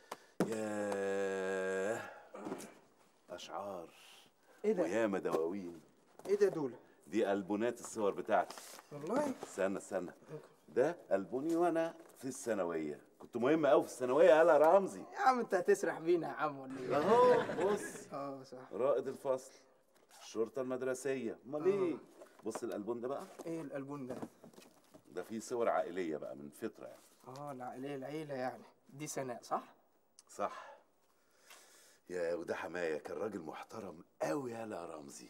ياه اشعار ايه ده وياما دواوين ايه ده دول دي البونات الصور بتاعتي والله استنى استنى ده البوني وانا في الثانويه كنت مهم قوي في الثانويه يالا رمزي يا عم انت هتسرح بينا يا عم ولا ايه اهو بص اه صح رائد الفصل الشرطه المدرسيه امال ايه بص الالبون ده بقى ايه الالبون ده ده فيه صور عائليه بقى من فتره يعني اه العائليه العيله يعني دي سناء صح صح يا وده حماية كان راجل محترم قوي يالا يا رمزي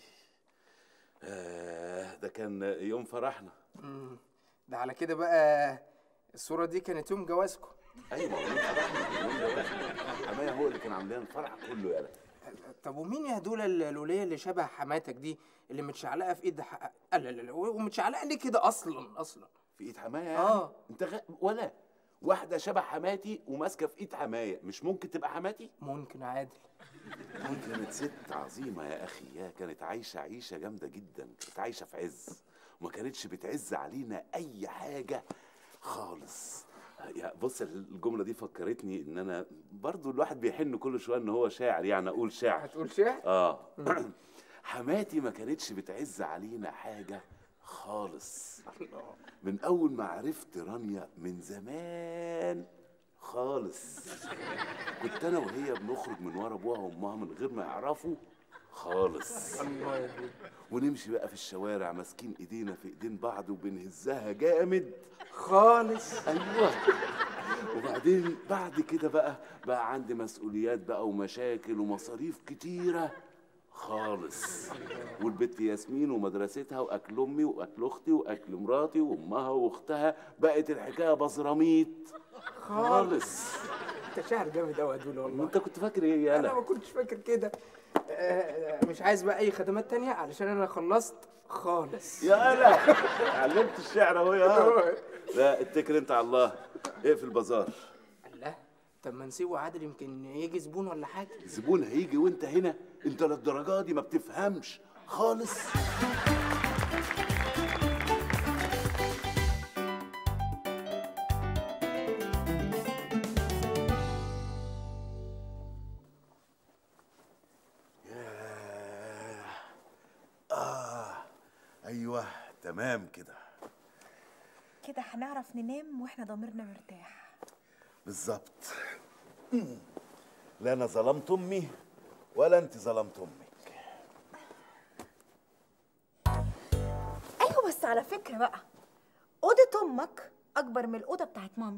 آه ده كان يوم فرحنا امم ده على كده بقى الصوره دي كانت يوم جوازكم ايوه ما هو يوم فرحنا كان يوم جوازنا. حماية هو اللي كان عاملين الفرح كله يالا طب ومين يا دول الوليه اللي شبه حماتك دي اللي متشعلقه في ايد ح... لا لا لا ومتشعلقه ليه كده اصلا اصلا في ايد حماية يعني آه. انت غ... ولا واحدة شبه حماتي وماسكة في ايد حماية مش ممكن تبقى حماتي؟ ممكن عادل دي كانت ست عظيمة يا أخي يا كانت عايشة عيشة جامدة جدا كانت عايشة في عز وما كانتش بتعز علينا أي حاجة خالص يا بص الجمله دي فكرتني ان انا برضو الواحد بيحن كل شويه ان هو شاعر يعني اقول شعر هتقول شعر اه حماتي ما كانتش بتعز علينا حاجه خالص من اول ما عرفت رانيا من زمان خالص كنت انا وهي بنخرج من ورا ابوها وامها من غير ما يعرفوا خالص الله يا بيه ونمشي بقى في الشوارع ماسكين ايدينا في ايدين بعض وبنهزها جامد خالص ايوه وبعدين بعد كده بقى بقى عندي مسؤوليات بقى ومشاكل ومصاريف كتيره خالص والبت ياسمين ومدرستها واكل امي واكل اختي واكل مراتي وامها واختها بقت الحكايه بزراميط خالص انت شاعر جامد قوي يا دول والله وانت كنت فاكر ايه يا انا انا ما كنتش فاكر كده آه، مش عايز بقى اي خدمات تانية علشان انا خلصت خالص يا انا علمت الشعر اهو يا لا اتكل انت على الله اقفل البازار الله طب ما نسيبه عادل يمكن يجي زبون ولا حاجه الزبون هيجي وانت هنا انت للدرجه دي ما بتفهمش خالص آه أيوه تمام كده كده هنعرف ننام واحنا ضميرنا مرتاح بالظبط مم. لا أنا ظلمت أمي ولا أنت ظلمت أمك ايوه بس على فكره بقى اوضه امك اكبر من الاوضه بتاعت مامي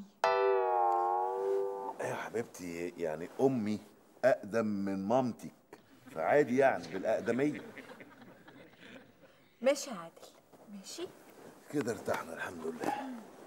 يا حبيبتي يعني أمي أقدم من مامتك فعادي يعني بالأقدمية ماشي يا عادل ماشي كده ارتحنا الحمد لله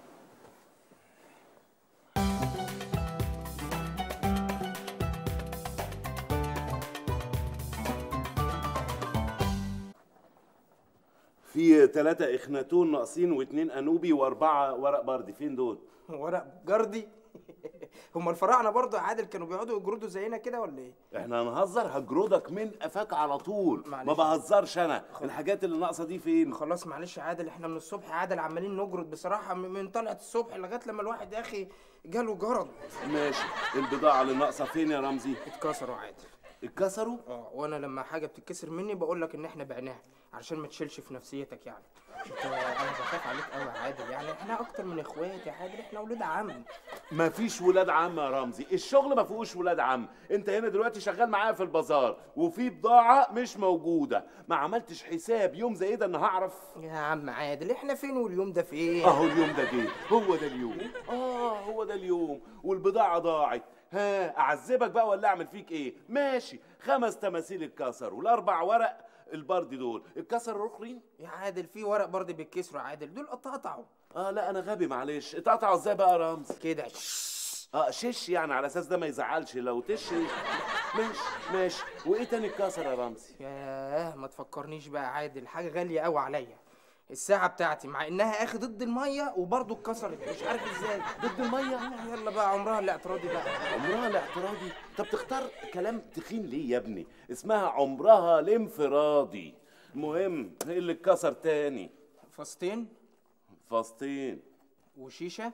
في ثلاثة اخناتون ناقصين واثنين انوبي واربعة ورق بردي فين دول؟ ورق جردي هم الفراعنه برضه يا عادل كانوا بيقعدوا يجردوا زينا كده ولا ايه احنا هنهزر هجردك من قفاك على طول ما معلش. بهزرش انا الحاجات اللي ناقصة دي فين؟ خلاص معلش يا عادل احنا من الصبح يا عادل عمالين نجرد بصراحه من- من طلعت الصبح لغايه لما الواحد يا اخي جاله جرد ماشي البضاعة اللي ناقصة فين يا رمزي؟ اتكسروا يا عادل اتكسروا؟ اه وانا لما حاجه بتتكسر مني بقول لك ان احنا بعناها علشان ما تشيلش في نفسيتك يعني انت انا بخاف عليك قوي يا عادل يعني احنا اكتر من اخوات يا عادل احنا اولاد عم مفيش ولاد عم يا رمزي الشغل ما فيهوش ولاد عم انت هنا دلوقتي شغال معايا في البازار وفي بضاعة مش موجودة ما عملتش حساب يوم زي ده ان هعرف يا عم عادل احنا فين واليوم ده فين اهو اليوم ده جه هو ده اليوم اه هو ده اليوم والبضاعة ضاعت ها اعذبك بقى ولا اعمل فيك ايه ماشي خمس تماثيل اتكسر والاربع ورق البرد دول اتكسروا الاخرين يا عادل في ورق برضه بيتكسروا يا عادل دول اتقطعوا اه لا انا غبي معلش اتقطعوا ازاي بقى يا رمزي كده اه شش يعني على اساس ده ما يزعلش لو تش ماشي ماشي وايه تاني اتكسر يا رمزي ياه ما تفكرنيش بقى يا عادل حاجه غاليه قوي عليا الساعة بتاعتي مع انها اخي ضد المية وبرضه اتكسرت مش عارف ازاي ضد المية يلا بقى عمرها الاعتراضي بقى عمرها الاعتراضي طب تختار كلام تخين ليه يا ابني اسمها عمرها الانفرادي المهم ايه اللي اتكسر تاني فاستين فاستين وشيشة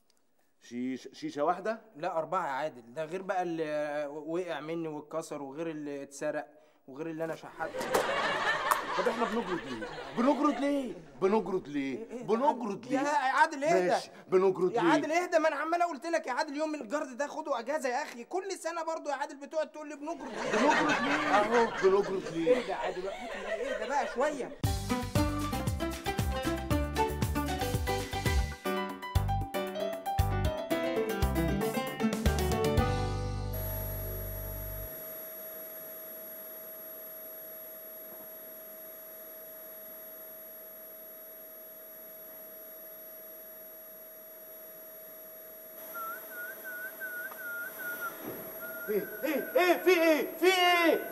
شيش شيشة واحدة لا أربعة يا عادل ده غير بقى اللي وقع مني واتكسر وغير اللي اتسرق وغير اللي أنا شحته طب احنا بنجرد ليه بنجرد ليه بنجرد ليه بنجرد ليه يا عادل اهدى ماشي بنجرد يا ليه عادل اهدى ما انا عمال قلت لك يا عادل يوم الجرد ده خده اجازه يا اخي كل سنه برضو يا عادل بتقعد تقول لي بنجرد بنجرد ليه اهو بنجرد ليه اهدى يا عادل اهدى بقى شويه ايه ايه ايه في ايه في ايه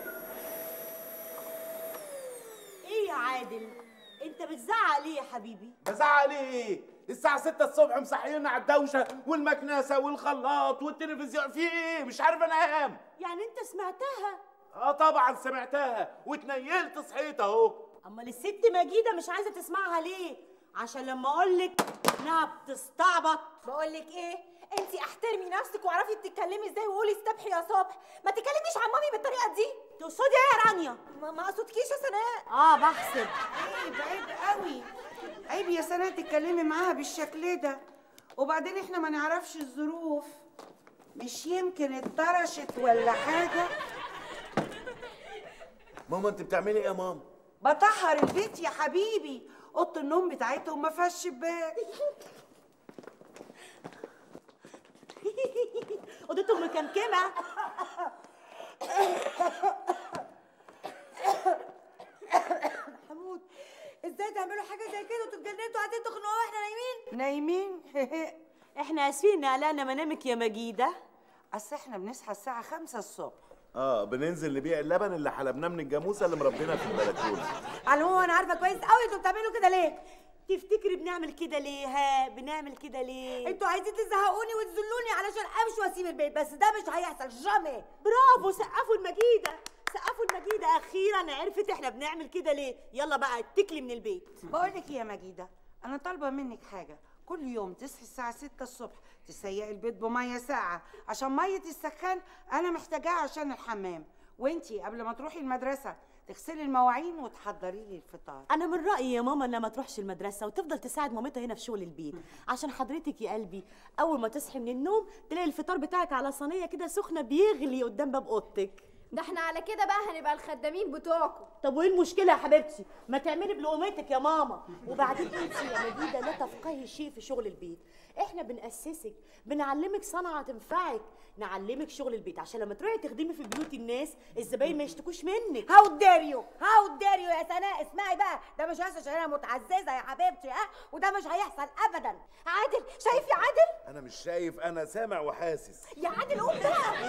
ايه يا عادل انت بتزعق ليه يا حبيبي بزعق ليه ايه الساعة 6 الصبح مصحينا على الدوشة والمكنسة والخلاط والتلفزيون في ايه مش عارف انام يعني انت سمعتها اه طبعا سمعتها واتنيلت صحيت اهو امال الست مجيده مش عايزه تسمعها ليه عشان لما اقول لك انها بتستعبط بقول لك ايه انت احترمي نفسك واعرفي بتتكلمي ازاي وقولي استبحي يا صبح ما تكلميش عن مامي بالطريقه دي تقصدي ايه يا رانيا ما, ما اقصدكيش يا سناء اه بحسب عيب عيب قوي عيب يا سناء تتكلمي معاها بالشكل ده وبعدين احنا ما نعرفش الظروف مش يمكن اتطرشت ولا حاجه ماما انت بتعملي ايه يا ماما بطهر البيت يا حبيبي اوضه النوم بتاعتهم ما فيهاش شباك اوضتهم مكمكمه حمود ازاي تعملوا حاجه زي كده وتتجننوا قاعدين تخنقوا واحنا نايمين نايمين احنا اسفين ان قلقنا منامك يا مجيده اصل احنا بنصحى الساعه خمسة الصبح اه بننزل نبيع اللبن اللي حلبناه من الجاموسه اللي مربينا في البلكونه على العموم انا عارفه كويس قوي انتوا بتعملوا كده ليه تفتكري بنعمل كده ليه ها بنعمل كده ليه انتوا عايزين تزهقوني وتذلوني علشان امشي واسيب البيت بس ده مش هيحصل جامي برافو سقفوا المجيده سقفوا المجيده اخيرا عرفت احنا بنعمل كده ليه يلا بقى اتكلي من البيت بقول لك يا مجيده انا طالبه منك حاجه كل يوم تصحي الساعه 6 الصبح تسيقي البيت بميه ساقعه عشان ميه السخان انا محتاجاها عشان الحمام وانتي قبل ما تروحي المدرسه تغسلي المواعين وتحضري لي الفطار انا من رايي يا ماما انها ما تروحش المدرسه وتفضل تساعد مامتها هنا في شغل البيت عشان حضرتك يا قلبي اول ما تصحي من النوم تلاقي الفطار بتاعك على صينيه كده سخنه بيغلي قدام باب اوضتك ده احنا على كده بقى هنبقى الخدامين بتوعكم طب وايه المشكله يا حبيبتي ما تعملي بلقمتك يا ماما وبعدين انت يا مجيده لا تفقهي شيء في شغل البيت احنا بنأسسك بنعلمك صنعه تنفعك نعلمك شغل البيت عشان لما تروحي تخدمي في بيوت الناس الزباين ما يشتكوش منك هاو دير يو هاو دير يو يا سناء اسمعي بقى ده مش هيحصل عشان انا متعززه يا حبيبتي ها وده مش هيحصل ابدا عادل شايف يا عادل انا مش شايف انا سامع وحاسس يا عادل قوم بقى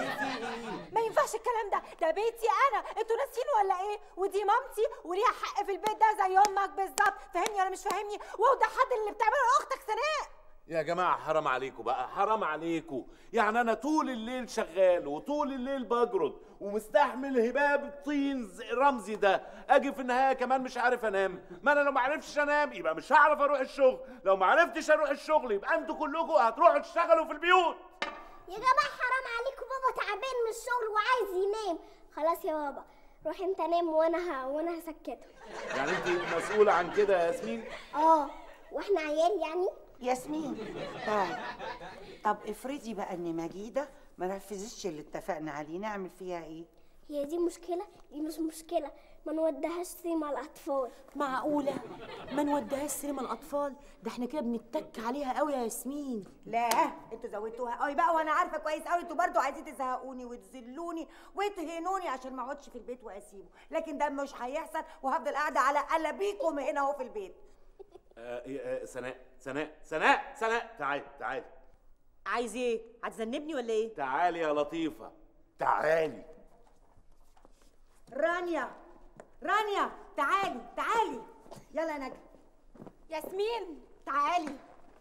ما ينفعش الكلام ده ده بيتي انا انتوا ناسيين ولا ايه ودي مامتي وليها حق في البيت ده زي امك بالظبط فاهمني ولا مش فاهمني وده حد اللي بتعمله لاختك سناء يا جماعة حرام عليكم بقى حرام عليكم يعني أنا طول الليل شغال وطول الليل بجرد ومستحمل هباب الطين ز- رمزي ده أجي في النهاية كمان مش عارف أنام ما أنا لو ما عرفتش أنام يبقى مش هعرف أروح الشغل لو ما عرفتش أروح الشغل يبقى أنتوا كلكم هتروحوا تشتغلوا في البيوت يا جماعة حرام عليكم بابا تعبان من الشغل وعايز ينام خلاص يا بابا روح انت نام وانا ه... وانا هسكته يعني أنت مسؤولة عن كده يا ياسمين اه واحنا عيال يعني ياسمين طيب طب افرضي بقى ان مجيده ما نفذتش اللي اتفقنا عليه نعمل فيها ايه هي دي مشكلة دي مش مشكلة ما نوديهاش سيما الأطفال معقوله ما نوديهاش سينما الاطفال ده احنا كده بنتك عليها قوي يا ياسمين لا انتوا زودتوها قوي بقى وانا عارفه كويس قوي انتوا برضو عايزين تزهقوني وتذلوني وتهينوني عشان ما اقعدش في البيت واسيبه لكن ده مش هيحصل وهفضل قاعده على قلبيكم هنا اهو في البيت آه آه سناء سناء سناء سناء تعالي تعالي عايز ايه هتذنبني ولا ايه تعالي يا لطيفة تعالي رانيا رانيا تعالي تعالي يلا يا نجم ياسمين تعالي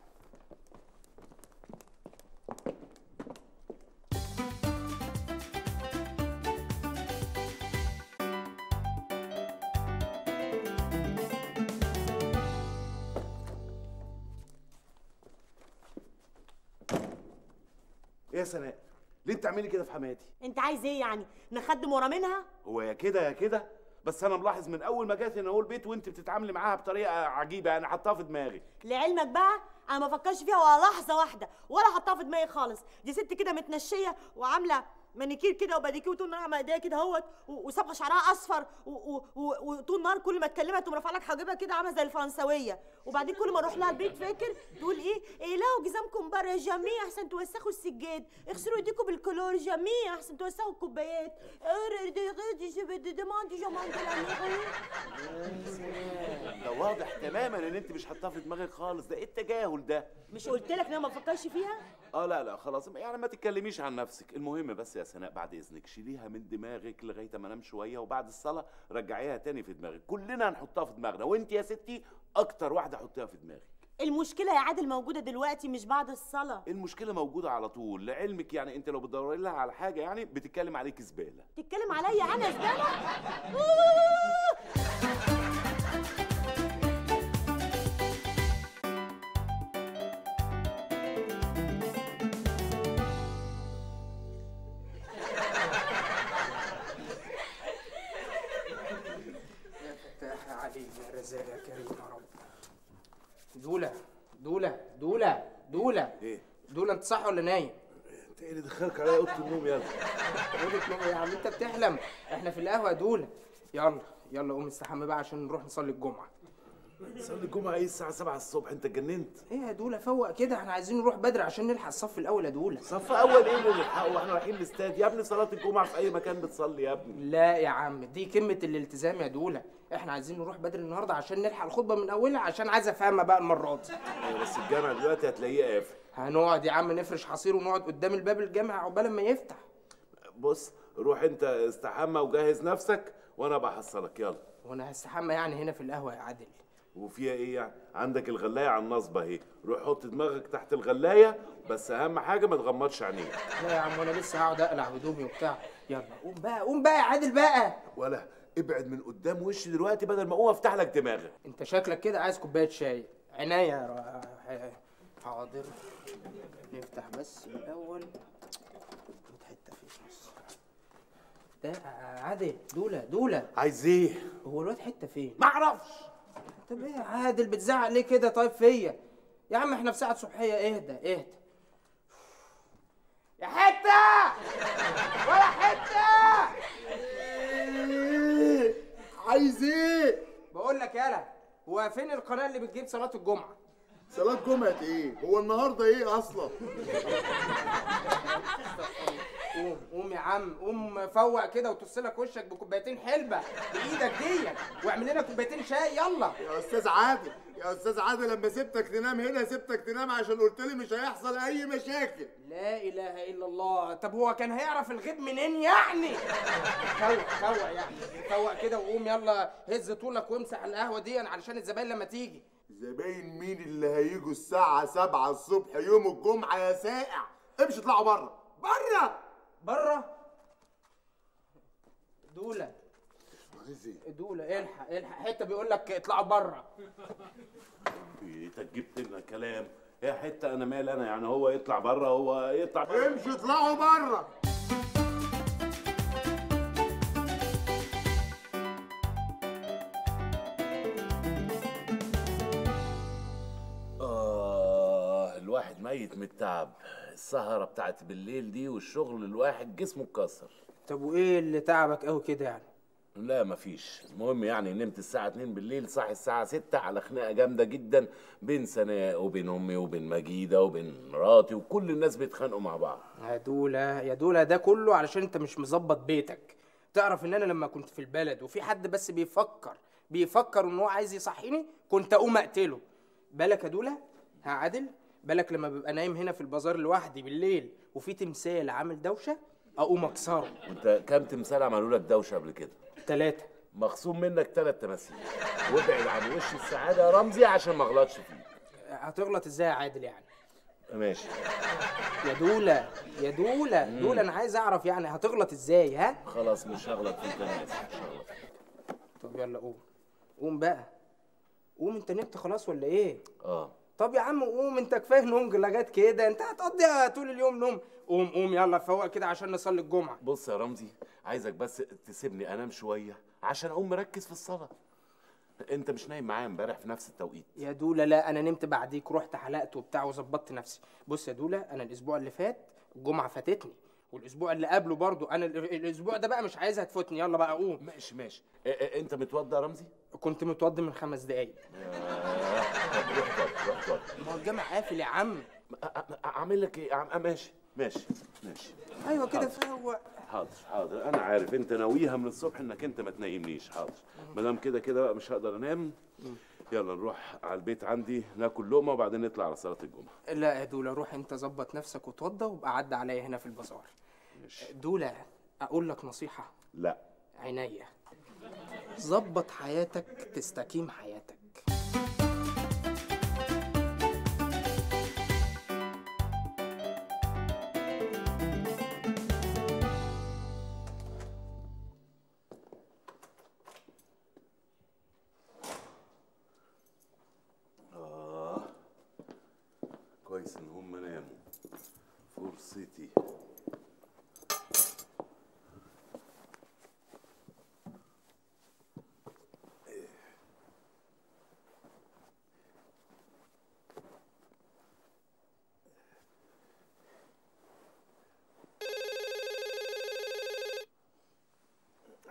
إيه يا سناء ليه بتعملي كده في حماتي انت عايز ايه يعني نخدم ورا منها هو يا كده يا كده بس انا ملاحظ من اول ما جات هنا هو البيت وانت بتتعاملي معاها بطريقه عجيبه يعني حطها في دماغي لعلمك بقى انا ما فكرش فيها ولا لحظه واحده ولا حطها في دماغي خالص دي ست كده متنشيه وعامله مانيكير كده وباديكير وطول النهار عامله ايديها كده اهوت و- وصبغه شعرها اصفر و- و- و- وطول النهار كل ما تكلمها تقوم رافعه لك حاجبها كده عامله زي الفرنسويه وبعدين كل ما اروح لها البيت فاكر تقول ايه ايه لا جزامكم بره جميع احسن توسخوا السجاد اغسلوا ايديكم بالكلور جميع احسن توسخوا الكوبايات ده واضح تماما ان انت مش حاطاها في دماغك خالص ده ايه التجاهل ده مش قلت لك ان انا ما بفكرش فيها اه لا لا خلاص يعني ما تتكلميش عن نفسك المهم بس يا سناء بعد اذنك شيليها من دماغك لغايه ما انام شويه وبعد الصلاه رجعيها تاني في دماغك كلنا هنحطها في دماغنا وانت يا ستي اكتر واحده حطيها في دماغك المشكله يا عادل موجوده دلوقتي مش بعد الصلاه المشكله موجوده على طول لعلمك يعني انت لو بتدوري لها على حاجه يعني بتتكلم عليك زباله تتكلم عليا انا زباله دولة دولة دولة دولة ايه دولة انت صح ولا نايم؟ انت ايه اللي دخلك عليا اوضه النوم يلا اوضة نوم يا عم انت بتحلم احنا في القهوة يا دولة يلا يلا قوم استحمى بقى عشان نروح نصلي الجمعة صلي الجمعه ايه الساعه 7 الصبح انت اتجننت ايه يا دولة فوق كده احنا عايزين نروح بدري عشان نلحق الصف الاول يا دولة صف اول ايه اللي نلحقه واحنا رايحين الاستاد يا ابني صلاه الجمعه في اي مكان بتصلي يا ابني لا يا عم دي كلمة الالتزام يا دولة احنا عايزين نروح بدري النهارده عشان نلحق الخطبة من اولها عشان عايز افهمها بقى المرة دي ايوه بس الجامع دلوقتي هتلاقيه قافل هنقعد يا عم نفرش حصير ونقعد قدام الباب الجامع عقبال ما يفتح بص روح انت استحمى وجهز نفسك وانا بحصلك يلا وانا هستحمى يعني هنا في القهوة يا عادل وفيها ايه يعني عندك الغلايه على النصبه اهي روح حط دماغك تحت الغلايه بس اهم حاجه ما تغمضش عينيك لا يا عم وانا لسه هقعد اقلع هدومي وبتاع يلا قوم بقى قوم بقى يا عادل بقى ولا ابعد من قدام وشي دلوقتي بدل ما اقوم افتح لك دماغك انت شكلك كده عايز كوبايه شاي عناية يا را- حاضر نفتح بس الاول خد حته في النص ده عادل دوله دوله عايز ايه هو الواد حته فين ما اعرفش طب ايه يا عادل بتزعق ليه كده طيب فيا يا عم احنا في ساعه صبحيه اهدى اهدى يا حته ولا حته عايز ايه؟ بقول لك يالا هو فين القناه اللي بتجيب صلاه الجمعه صلاة جمعة ايه؟ هو النهارده ايه اصلا؟ قوم قوم يا عم قوم فوق كده وتغسلك وشك بكوبايتين حلبه بايدك ديت واعمل لنا كوبايتين شاي يلا يا استاذ عادل يا استاذ عادل لما سبتك تنام هنا سبتك تنام عشان قلت لي مش هيحصل اي مشاكل لا اله الا الله طب هو كان هيعرف الغيب منين يعني فوق فوق يعني فوق كده وقوم يلا هز طولك وامسح القهوه دي علشان الزباين لما تيجي زباين مين اللي هيجوا الساعة 7 الصبح يوم الجمعة يا سائع؟ امشي اطلعوا بره بره بره دوله عايز ايه؟ دوله الحق الحق حته بيقول لك اطلعوا بره انت جبت لنا كلام يا حته انا مال انا يعني هو يطلع بره هو يطلع بره امشي اطلعوا بره آه الواحد ميت من التعب السهرة بتاعت بالليل دي والشغل الواحد جسمه اتكسر طب وايه اللي تعبك قوي كده يعني لا مفيش المهم يعني نمت الساعة 2 بالليل صاحي الساعة 6 على خناقة جامدة جدا بين سناء وبين أمي وبين مجيدة وبين مراتي وكل الناس بيتخانقوا مع بعض يا دولة يا دولة ده كله علشان انت مش مظبط بيتك تعرف ان انا لما كنت في البلد وفي حد بس بيفكر بيفكر ان هو عايز يصحيني كنت اقوم اقتله بالك يا دولة ها عادل بالك لما ببقى نايم هنا في البازار لوحدي بالليل وفي تمثال عامل دوشة اقوم اكسره وانت كام تمثال عملوا لك دوشة قبل كده؟ ثلاثة مخصوم منك ثلاث تماثيل وابعد عن وش السعادة يا رمزي عشان ما اغلطش فيك هتغلط ازاي يا عادل يعني ماشي يا دولة يا دولة مم. دولة انا عايز اعرف يعني هتغلط ازاي ها خلاص مش هغلط فيك انا اسف مش هغلط فيك طب يلا قوم قوم بقى قوم انت نمت خلاص ولا ايه اه طب يا عم قوم انت كفايه نوم جلاجات كده انت هتقضي طول اليوم نوم قوم قوم يلا فوق كده عشان نصلي الجمعه بص يا رمزي عايزك بس تسيبني انام شويه عشان اقوم مركز في الصلاه انت مش نايم معايا امبارح في نفس التوقيت يا دوله لا انا نمت بعديك رحت حلقت وبتاع وظبطت نفسي بص يا دوله انا الاسبوع اللي فات الجمعه فاتتني والاسبوع اللي قبله برضو انا ال- الاسبوع ده بقى مش عايزها تفوتني يلا بقى قوم ماشي ماشي اه اه انت متوضى يا رمزي كنت متوضي من خمس دقايق طب روح اتوضى روح اتوضى ما هو الجامع قافل يا عم اعمل لك ايه أعم- ماشي ماشي ماشي ايوه كده حاضر. فوق حاضر حاضر انا عارف انت ناويها من الصبح انك انت ما تنيمنيش حاضر ما دام كده كده بقى مش هقدر انام يلا نروح على البيت عندي ناكل لقمه وبعدين نطلع على صلاه الجمعه لا يا دوله روح انت ظبط نفسك وتوضى وابقى عدى عليا هنا في البازار دوله اقول لك نصيحه لا عينيا ظبط حياتك تستقيم حياتك اه كويس ان هم ناموا فرصتي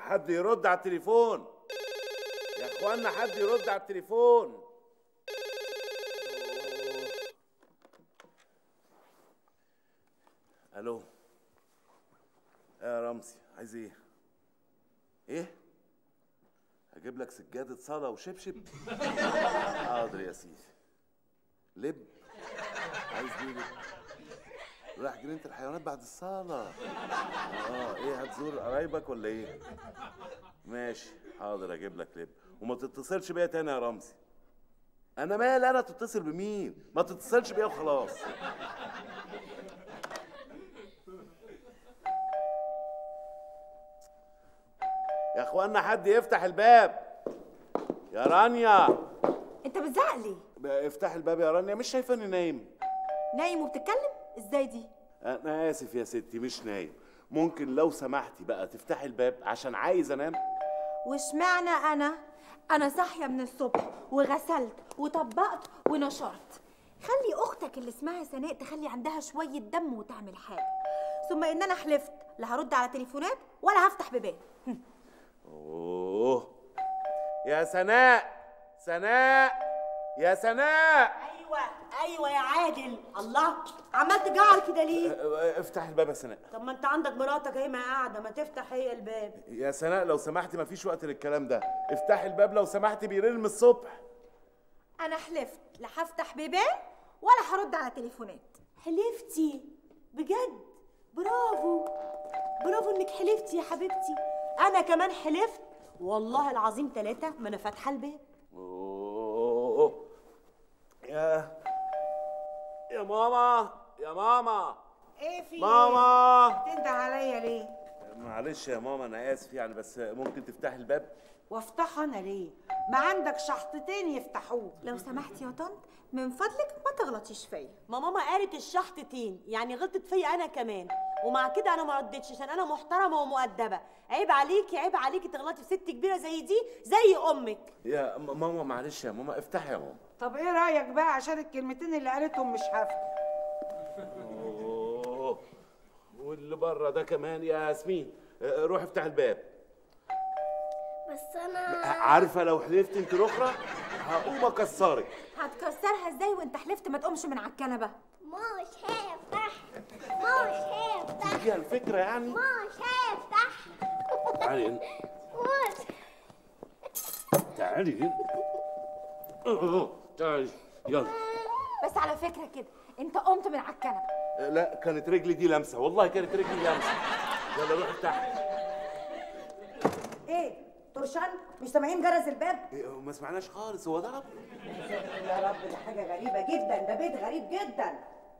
حد يرد على التليفون يا اخوانا حد يرد على التليفون الو يا رمزي عايز ايه ايه هجيب لك سجادة صلاة وشبشب حاضر يا سيدي لب عايز ايه لب رايح جنينة الحيوانات بعد الصلاة اه ايه هتزور قرايبك ولا ايه ماشي حاضر اجيب لك لب وما تتصلش بيا تاني يا رمزي انا مالي انا تتصل بمين ما تتصلش بيا وخلاص يا اخوانا حد يفتح الباب يا رانيا انت بتزعق ليه بقى افتح الباب يا رانيا مش شايفه اني نايم نايم وبتتكلم ازاي دي انا اسف يا ستي مش نايم ممكن لو سمحتي بقى تفتحي الباب عشان عايز انام واشمعنى انا انا صاحيه من الصبح وغسلت وطبقت ونشرت خلي اختك اللي اسمها سناء تخلي عندها شويه دم وتعمل حاجه ثم ان انا حلفت لا هرد على تليفونات ولا هفتح بيبان اوه يا سناء سناء يا سناء ايوه ايوه يا عادل الله عمال تجعر كده ليه اه، افتح الباب يا سناء طب ما انت عندك مراتك اهي ما قاعده ما تفتح هي الباب يا سناء لو سمحتي مفيش وقت للكلام ده افتحي الباب لو سمحتي بيرن من الصبح انا حلفت لا هفتح بيبان ولا هرد على تليفونات حلفتي بجد برافو برافو انك حلفتي يا حبيبتي انا كمان حلفت والله العظيم ثلاثة ما انا فاتحه الباب اوه يا يا ماما يا ماما ايه في ماما إيه؟ تنده عليا ليه معلش يا ماما انا اسف يعني بس ممكن تفتحي الباب وافتحه انا ليه ما عندك شحطتين يفتحوه لو سمحتي يا طنط من فضلك ما تغلطيش فيا ما ماما قالت الشحطتين يعني غلطت فيا انا كمان ومع كده انا ما ردتش عشان انا محترمه ومؤدبه عيب عليكي عيب عليكي تغلطي في ست كبيره زي دي زي امك يا م- ماما معلش يا ماما افتحي يا ماما طب ايه رايك بقى عشان الكلمتين اللي قالتهم مش هفتح اوه واللي بره ده كمان يا ياسمين اه، روح افتح الباب بس انا عارفه لو حلفت انت الاخرى هقوم اكسرك هتكسرها ازاي وانت حلفت ما تقومش من على الكنبه مش هيفتح مش هيفتح دي الفكره يعني مش هيفتح تعالي هنا مش تعالي هنا اه، تعالي يلا بس على فكره كده انت قمت من على الكنبه اه، لا كانت رجلي دي لمسه والله كانت رجلي لمسه يلا روح افتح ايه طرشان مش سامعين جرس الباب اه، ما سمعناش خالص هو ضرب يا رب ده حاجه غريبه جدا ده بيت غريب جدا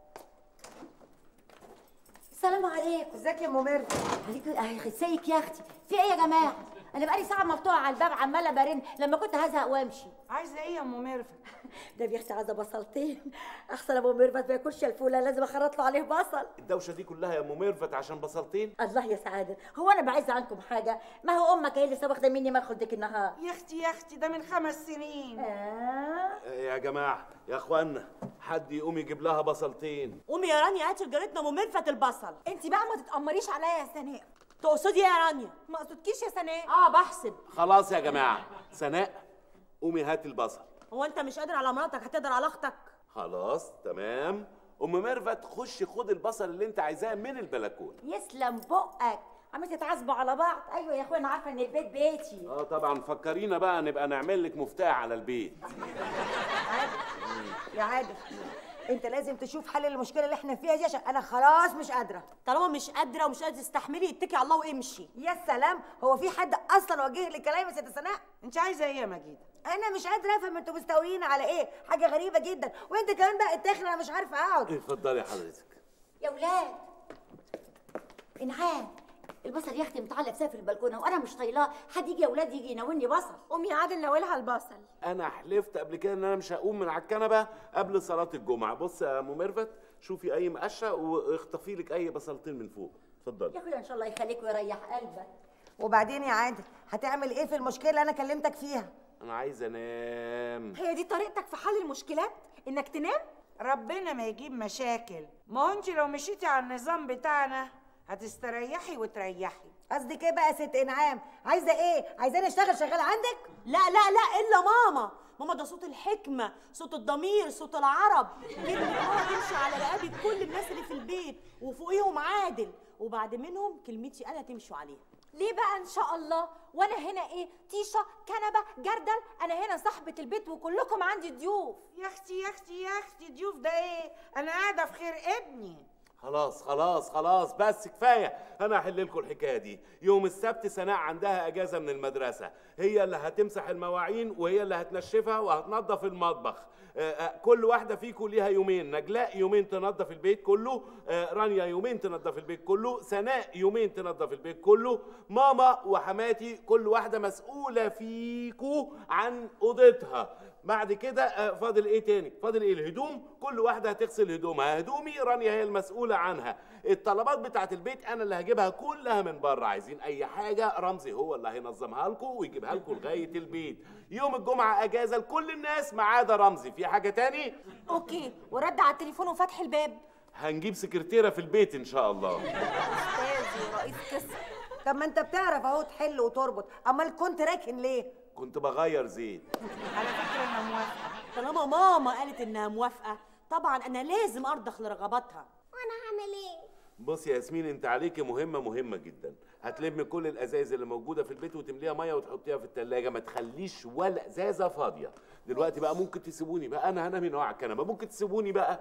السلام عليكم ازيك يا ممر عليكم اهي ازيك يا اختي في ايه يا جماعه انا بقالي ساعه مفتوحه على الباب عماله برن لما كنت هزهق وامشي عايزه ايه يا ام ميرفت ده يا اختي عايزه بصلتين احسن ابو ميرفت ما ياكلش الفوله لازم اخرط له عليه بصل الدوشه دي كلها يا ام ميرفت عشان بصلتين الله يا سعاده هو انا بعز عنكم حاجه ما هو امك هي اللي لسه واخده مني مدخل ديك النهار يا اختي يا اختي ده من خمس سنين آه. اه، يا جماعه يا اخوانا حد يقوم يجيب لها بصلتين قومي يا رانيا هاتي لجارتنا ام ميرفت البصل انت بقى ما تتامريش عليا يا سناء تقصدي ايه يا رانيا ما قصدكيش يا سناء اه بحسب خلاص يا جماعه سناء قومي هاتي البصل هو انت مش قادر على مراتك هتقدر على اختك خلاص تمام ام ميرفت خشي خد البصل اللي انت عايزاه من البلكونه يسلم بقك عمال تتعذبوا على بعض ايوه يا اخويا انا عارفه ان البيت بيتي اه طبعا فكرينا بقى نبقى نعمل لك مفتاح على البيت يا عادل انت لازم تشوف حل المشكله اللي احنا فيها دي عشان انا خلاص مش قادره طالما مش قادره ومش قادره تستحملي اتكي على الله وامشي يا سلام هو في حد اصلا وجه لي كلام يا ست سناء انت عايزه ايه يا مجيده انا مش قادره افهم انتوا مستويين على ايه حاجه غريبه جدا وانت كمان بقى الداخل انا مش عارفه اقعد اتفضلي حضرتك يا ولاد انعام البصل يا اختي متعلق سقف البلكونه وانا مش طايلاه حد يجي يا ولاد يجي يناولني بصل قومي يا عادل ناولها البصل انا حلفت قبل كده ان انا مش هقوم من على الكنبه قبل صلاه الجمعه بص يا ام ميرفت شوفي اي مقشه واخطفي لك اي بصلتين من فوق يا اتفضلي اخويا ان شاء الله يخليك ويريح قلبك وبعدين يا عادل هتعمل ايه في المشكله اللي انا كلمتك فيها انا عايز انام هي دي طريقتك في حل المشكلات انك تنام ربنا ما يجيب مشاكل ما هو انت لو مشيتي على النظام بتاعنا هتستريحي وتريحي قصدك ايه بقى يا ست انعام عايزه ايه عايزاني اشتغل شغال عندك لا لا لا الا ماما ماما ده صوت الحكمه صوت الضمير صوت العرب كلمه ماما تمشي على رقابه كل الناس اللي في البيت وفوقيهم عادل وبعد منهم كلمتي انا تمشوا عليها ليه بقى ان شاء الله وانا هنا ايه طيشه كنبه جردل انا هنا صاحبه البيت وكلكم عندي ضيوف يا اختي يا اختي يا اختي ضيوف ده ايه انا قاعده في خير ابني خلاص خلاص خلاص بس كفايه انا هحل لكم الحكايه دي يوم السبت سناء عندها اجازه من المدرسه هي اللي هتمسح المواعين وهي اللي هتنشفها وهتنظف المطبخ آه، آه، كل واحده فيكم ليها يومين نجلاء يومين تنظف البيت كله آه، رانيا يومين تنظف البيت كله سناء يومين تنظف البيت كله ماما وحماتي كل واحده مسؤوله فيكو عن اوضتها بعد كده آه، فاضل ايه تاني فاضل ايه الهدوم كل واحده هتغسل هدومها هدومي رانيا هي المسؤوله عنها الطلبات بتاعه البيت انا اللي هجيبها كلها من بره عايزين اي حاجه رمزي هو اللي هينظمها لكم ويجيبها لكم لغايه البيت يوم الجمعه اجازه لكل الناس ما عدا رمزي في حاجه تاني اوكي ورد على التليفون وفتح الباب هنجيب سكرتيره في البيت ان شاء الله استاذي ورئيس قسم طب ما انت بتعرف اهو تحل وتربط امال كنت راكن ليه كنت بغير زيت على فكره انا موافقه طالما ماما قالت انها موافقه طبعا انا لازم ارضخ لرغباتها وانا هعمل ايه بص يا ياسمين انت عليكي مهمه مهمه جدا هتلم كل الازايز اللي موجوده في البيت وتمليها ميه وتحطيها في التلاجة ما تخليش ولا ازازه فاضيه دلوقتي بقى ممكن تسيبوني بقى انا هنام هنا على الكنبه ممكن تسيبوني بقى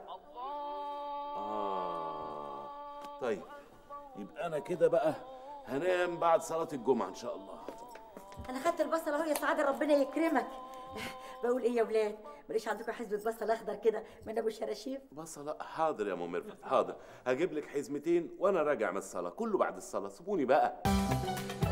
آه. طيب يبقى انا كده بقى هنام بعد صلاه الجمعه ان شاء الله انا خدت البصل اهو يا سعاده ربنا يكرمك بقول ايه يا ولاد ماليش عندكم حزمه بصل اخضر كده من ابو الشراشيف بصلة حاضر يا ام ميرفت حاضر هجيب لك حزمتين وانا راجع من الصلاه كله بعد الصلاه سيبوني بقى